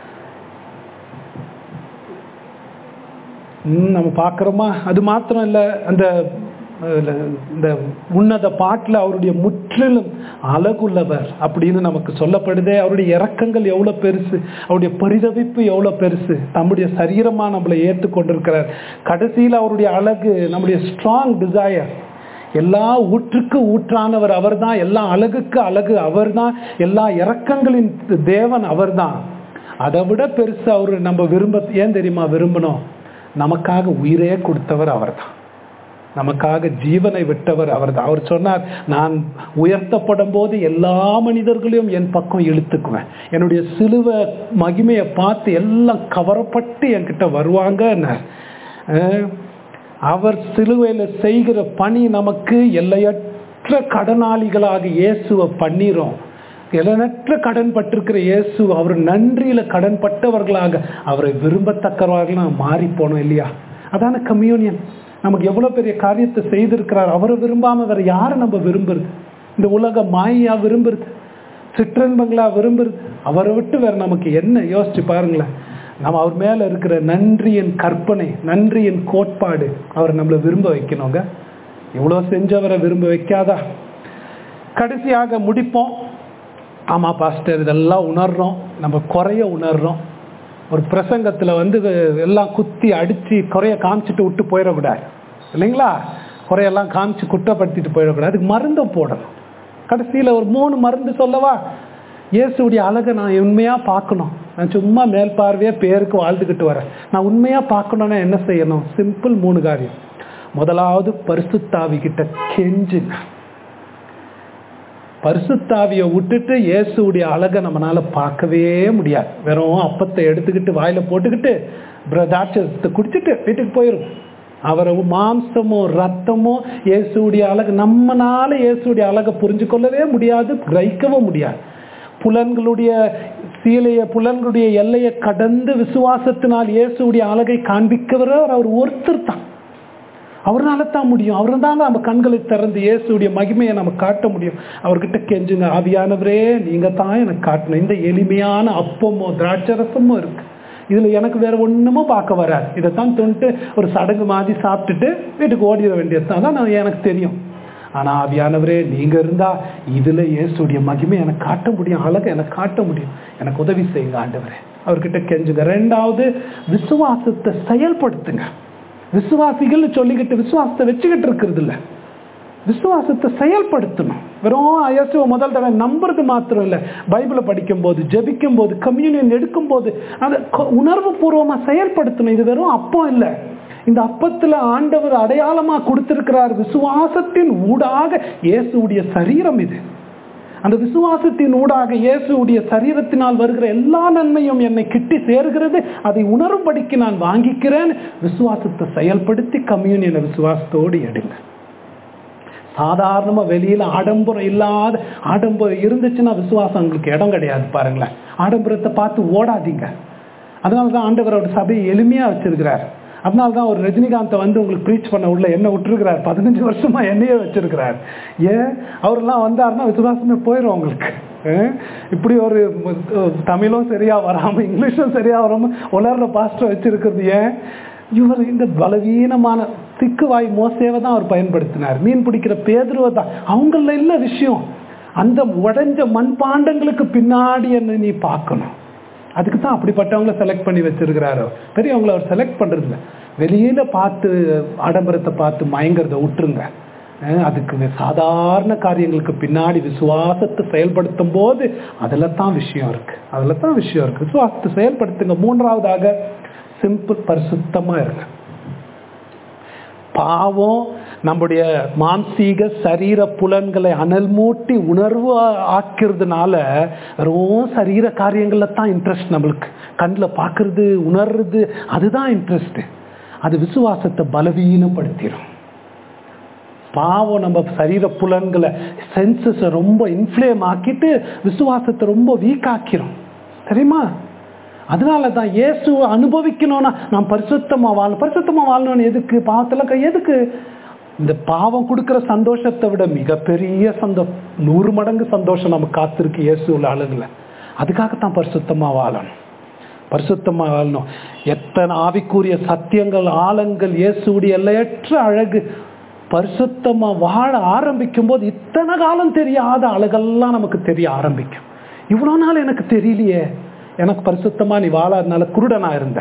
ம், நம்ம பார்க்குறோமா அது மாத்திரம் இல்லை அந்த அஹ், இந்த உன்னத பாட்டில் அவருடைய முற்றிலும் அழகுள்ளவர் அப்படின்னு நமக்கு சொல்லப்படுதே அவருடைய இரக்கங்கள் எவ்வளோ பெருசு அவருடைய பரிதவிப்பு எவ்வளோ பெருசு நம்முடைய சரீரமாக நம்மளை ஏற்றுக்கொண்டிருக்கிறார் கடைசியில் அவருடைய அழகு நம்முடைய ஸ்ட்ராங் டிசையர் எல்லா ஊற்றுக்கு ஊற்றானவர் அவர்தான் எல்லா அழகுக்கு அழகு அவர்தான் எல்லா இரக்கங்களின் தேவன் அவர்தான் அதை விட பெருசு அவரு நம்ம விரும்ப ஏன் தெரியுமா விரும்பணும் நமக்காக உயிரே கொடுத்தவர் அவர்தான் நமக்காக ஜீவனை விட்டவர் அவர்தான் அவர் சொன்னார் நான் உயர்த்தப்படும் போது எல்லா மனிதர்களையும் என் பக்கம் இழுத்துக்குவேன் என்னுடைய சிலுவை மகிமையை பார்த்து எல்லாம் கவரப்பட்டு என்கிட்ட வருவாங்கன்னார் அஹ் அவர் சிலுவையில் செய்கிற பணி நமக்கு எல்லையற்ற கடனாளிகளாக இயேசுவை பண்ணிரும் எல்லையற்ற கடன் பட்டிருக்கிற இயேசு அவர் நன்றியில கடன் பட்டவர்களாக அவரை விரும்பத்தக்கவர்களாக மாறி போனோம் இல்லையா அதான கம்யூனியன் நமக்கு எவ்வளவு பெரிய காரியத்தை செய்திருக்கிறார் அவரை விரும்பாம வேற யாரை நம்ம விரும்புறது இந்த உலக மாயா விரும்புறது சிற்றின்பங்களா விரும்புறது அவரை விட்டு வேற நமக்கு என்ன யோசிச்சு பாருங்களேன் நம்ம அவர் மேல இருக்கிற நன்றியின் கற்பனை நன்றியின் கோட்பாடு அவரை நம்மளை விரும்ப வைக்கணுங்க இவ்வளவு செஞ்சவரை விரும்ப வைக்காதா கடைசியாக முடிப்போம் ஆமா பாஸ்டர் இதெல்லாம் உணர்றோம் நம்ம குறைய உணர்றோம் ஒரு பிரசங்கத்துல வந்து எல்லாம் குத்தி அடிச்சு குறைய காமிச்சிட்டு விட்டு போயிடக்கூடாது இல்லைங்களா குறையெல்லாம் காமிச்சு குற்றப்படுத்திட்டு போயிடக்கூடாது அதுக்கு மருந்தும் போடணும் கடைசியில ஒரு மூணு மருந்து சொல்லவா இயேசுடைய அழகை நான் உண்மையா பார்க்கணும் நான் சும்மா மேல் பார்வையா பேருக்கு வாழ்ந்துக்கிட்டு வரேன் நான் உண்மையா பார்க்கணும்னா என்ன செய்யணும் சிம்பிள் மூணு காரியம் முதலாவது பரிசுத்தாவி கிட்ட கெஞ்சுங்க பரிசுத்தாவியை விட்டுட்டு இயேசுடைய அழகை நம்மளால பார்க்கவே முடியாது வெறும் அப்பத்தை எடுத்துக்கிட்டு வாயில போட்டுக்கிட்டு திராட்சத்தை குடிச்சிட்டு வீட்டுக்கு போயிடும் அவரை மாம்சமோ ரத்தமோ இயேசுடைய அழகு நம்மனால இயேசுடைய அழகை புரிஞ்சு கொள்ளவே முடியாது கிரகிக்கவும் முடியாது புலன்களுடைய சீலைய புலன்களுடைய எல்லையை கடந்து விசுவாசத்தினால் இயேசுடைய அழகை காண்பிக்கிறவர் அவர் ஒருத்தர் தான் அவரால தான் முடியும் அவர் தான் நம்ம கண்களை திறந்து இயேசுடைய மகிமையை நம்ம காட்ட முடியும் அவர்கிட்ட கெஞ்சுங்க ஆவியானவரே நீங்க தான் எனக்கு காட்டணும் இந்த எளிமையான அப்பமோ திராட்சரசமோ இருக்கு இதுல எனக்கு வேற ஒண்ணுமோ பார்க்க வராது இதைத்தான் தொண்டு ஒரு சடங்கு மாதிரி சாப்பிட்டுட்டு வீட்டுக்கு ஓடிட வேண்டியது தான் நான் எனக்கு தெரியும் ஆனா ஆவியானவரே நீங்க இருந்தா இதுல இயேசுடைய மகிமை எனக்கு காட்ட முடியும் அழகை எனக்கு காட்ட முடியும் எனக்கு உதவி செய்யுங்க ஆண்டவரே அவர்கிட்ட கெஞ்சுங்க ரெண்டாவது விசுவாசத்தை செயல்படுத்துங்க விசுவாசிகள் சொல்லிக்கிட்டு விசுவாசத்தை வச்சுக்கிட்டு இருக்கிறது இல்லை விசுவாசத்தை செயல்படுத்தணும் வெறும் இயேசுவை முதல் தடவை நம்புறது மாத்திரம் இல்லை பைபிளை படிக்கும் போது ஜெபிக்கும் போது கம்யூனியன் எடுக்கும் போது அதை உணர்வு பூர்வமா செயல்படுத்தணும் இது வெறும் அப்பம் இல்லை இந்த அப்பத்துல ஆண்டவர் அடையாளமா கொடுத்திருக்கிறார் விசுவாசத்தின் ஊடாக இயேசுடைய சரீரம் இது அந்த விசுவாசத்தின் ஊடாக இயேசுடைய சரீரத்தினால் வருகிற எல்லா நன்மையும் என்னை கிட்டி சேர்கிறது அதை உணரும்படிக்கு நான் வாங்கிக்கிறேன் விசுவாசத்தை செயல்படுத்தி கம்யூனியனை விசுவாசத்தோடு எடுங்க சாதாரணமா வெளியில ஆடம்பரம் இல்லாத ஆடம்பரம் இருந்துச்சுன்னா விசுவாசம் உங்களுக்கு இடம் கிடையாது பாருங்களேன் ஆடம்பரத்தை பார்த்து ஓடாதீங்க அதனாலதான் ஆண்டவரோட சபையை எளிமையா வச்சிருக்கிறார் அதனால தான் ஒரு ரஜினிகாந்தை வந்து உங்களுக்கு ப்ரீச் பண்ண உள்ள என்ன விட்டுருக்கிறார் பதினஞ்சு வருஷமா என்னையே வச்சிருக்கிறார் ஏன் அவரெல்லாம் வந்தாருன்னா விசுவாசமே போயிடும் உங்களுக்கு இப்படி ஒரு தமிழும் சரியா வராம இங்கிலீஷும் சரியா வராம உலர்ற பாஸ்டர் வச்சிருக்கிறது ஏன் இவர் இந்த பலவீனமான திக்குவாய் மோசேவை தான் அவர் பயன்படுத்தினார் மீன் பிடிக்கிற பேதுருவை தான் அவங்கள இல்ல விஷயம் அந்த உடைஞ்ச மண்பாண்டங்களுக்கு பின்னாடி என்ன நீ பார்க்கணும் அதுக்கு தான் அப்படிப்பட்டவங்கள செலக்ட் பண்ணி வச்சிருக்கிறாரோ பெரியவங்கள அவர் செலக்ட் பண்றது இல்லை வெளியில பார்த்து ஆடம்பரத்தை பார்த்து மயங்கிறத விட்டுருங்க அதுக்கு சாதாரண காரியங்களுக்கு பின்னாடி விசுவாசத்தை செயல்படுத்தும் போது அதில் தான் விஷயம் இருக்கு அதில் தான் விஷயம் இருக்கு விசுவாசத்தை செயல்படுத்துங்க மூன்றாவதாக சிம்பிள் பரிசுத்தமா இருங்க பாவம் நம்முடைய மாம்சீக சரீர புலன்களை அனல் மூட்டி உணர்வு ஆக்கிறதுனால வெறும் சரீர காரியங்கள்ல தான் இன்ட்ரெஸ்ட் நம்மளுக்கு கண்ணில் பார்க்கறது உணர்றது அதுதான் இன்ட்ரெஸ்ட் அது விசுவாசத்தை பலவீனப்படுத்திடும் பாவம் நம்ம சரீர புலன்களை சென்சஸை ரொம்ப இன்ஃப்ளேம் ஆக்கிட்டு விசுவாசத்தை ரொம்ப வீக் ஆக்கிரும் தெரியுமா அதனால தான் இயேசு அனுபவிக்கணும்னா நான் பரிசுத்தமா வாழ பரிசுத்தமா வாழணும்னு எதுக்கு பாவத்தில் எதுக்கு இந்த பாவம் கொடுக்கிற சந்தோஷத்தை விட மிகப்பெரிய சந்தோஷம் நூறு மடங்கு சந்தோஷம் நம்ம காத்திருக்கு இயேசு உள்ள ஆளுங்களை அதுக்காகத்தான் பரிசுத்தமா வாழணும் பரிசுத்தமா வாழணும் எத்தனை ஆவிக்குரிய சத்தியங்கள் ஆழங்கள் இயேசுடைய எல்லையற்ற அழகு பரிசுத்தமா வாழ ஆரம்பிக்கும் போது இத்தனை காலம் தெரியாத அழகெல்லாம் நமக்கு தெரிய ஆரம்பிக்கும் இவ்வளோ நாள் எனக்கு தெரியலையே எனக்கு பரிசுத்தமா நீ வாழாதனால குருடனா இருந்தேன்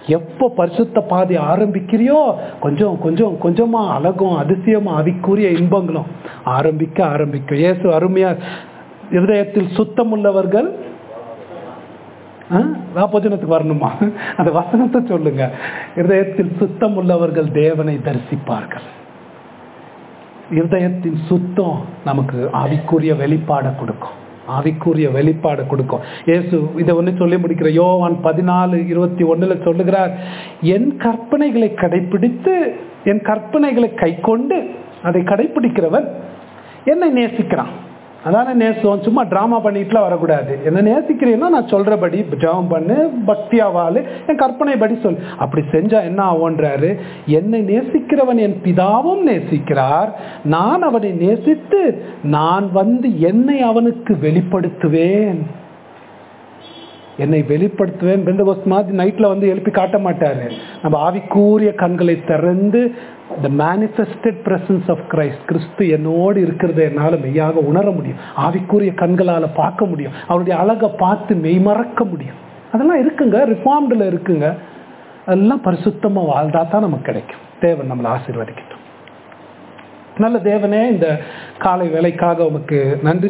எப்போ பரிசுத்த பாதை ஆரம்பிக்கிறியோ கொஞ்சம் கொஞ்சம் கொஞ்சமா அழகும் அதிசயமா ஆவிக்குரிய இன்பங்களும் ஆரம்பிக்க ஆரம்பிக்கும் இயேசு அருமையா இருதயத்தில் சுத்தம் உள்ளவர்கள் ராபோஜனத்துக்கு வரணுமா அந்த வசனத்தை சொல்லுங்க இருதயத்தில் சுத்தம் உள்ளவர்கள் தேவனை தரிசிப்பார்கள் இருதயத்தின் சுத்தம் நமக்கு ஆவிக்குரிய வெளிப்பாடை கொடுக்கும் ஆவிக்குரிய வெளிப்பாடு கொடுக்கும் இயேசு இதை ஒன்று சொல்லி முடிக்கிற யோவான் பதினாலு இருபத்தி ஒண்ணுல சொல்லுகிறார் என் கற்பனைகளை கடைபிடித்து என் கற்பனைகளை கை கொண்டு அதை கடைபிடிக்கிறவன் என்னை நேசிக்கிறான் அதான நேசம் சும்மா ட்ராமா பண்ணிட்டுலாம் வரக்கூடாது என்ன நேசிக்கிறீன்னா நான் சொல்றபடி ஜபம் பண்ணு பக்தியா வாழு என் கற்பனைப்படி சொல் அப்படி செஞ்சா என்ன ஆகுன்றாரு என்னை நேசிக்கிறவன் என் பிதாவும் நேசிக்கிறார் நான் அவனை நேசித்து நான் வந்து என்னை அவனுக்கு வெளிப்படுத்துவேன் என்னை வெளிப்படுத்துவேன் ரெண்டு வருஷம் மாதிரி நைட்ல வந்து எழுப்பி காட்ட மாட்டாரு நம்ம ஆவிக்கூறிய கண்களை திறந்து the manifested presence of Christ கிறிஸ்து என்னோடு இருக்கிறத என்னால் மெய்யாக உணர முடியும் ஆவிக்குரிய கண்களால் பார்க்க முடியும் அவருடைய அழகை பார்த்து மெய்மறக்க முடியும் அதெல்லாம் இருக்குங்க ரிஃபார்ம்டில் இருக்குங்க அதெல்லாம் பரிசுத்தமாக வாழ்ந்தா தான் நமக்கு கிடைக்கும் தேவன் நம்மளை ஆசீர்வதிக்கட்டும் நல்ல தேவனே இந்த காலை வேலைக்காக உமக்கு நன்றி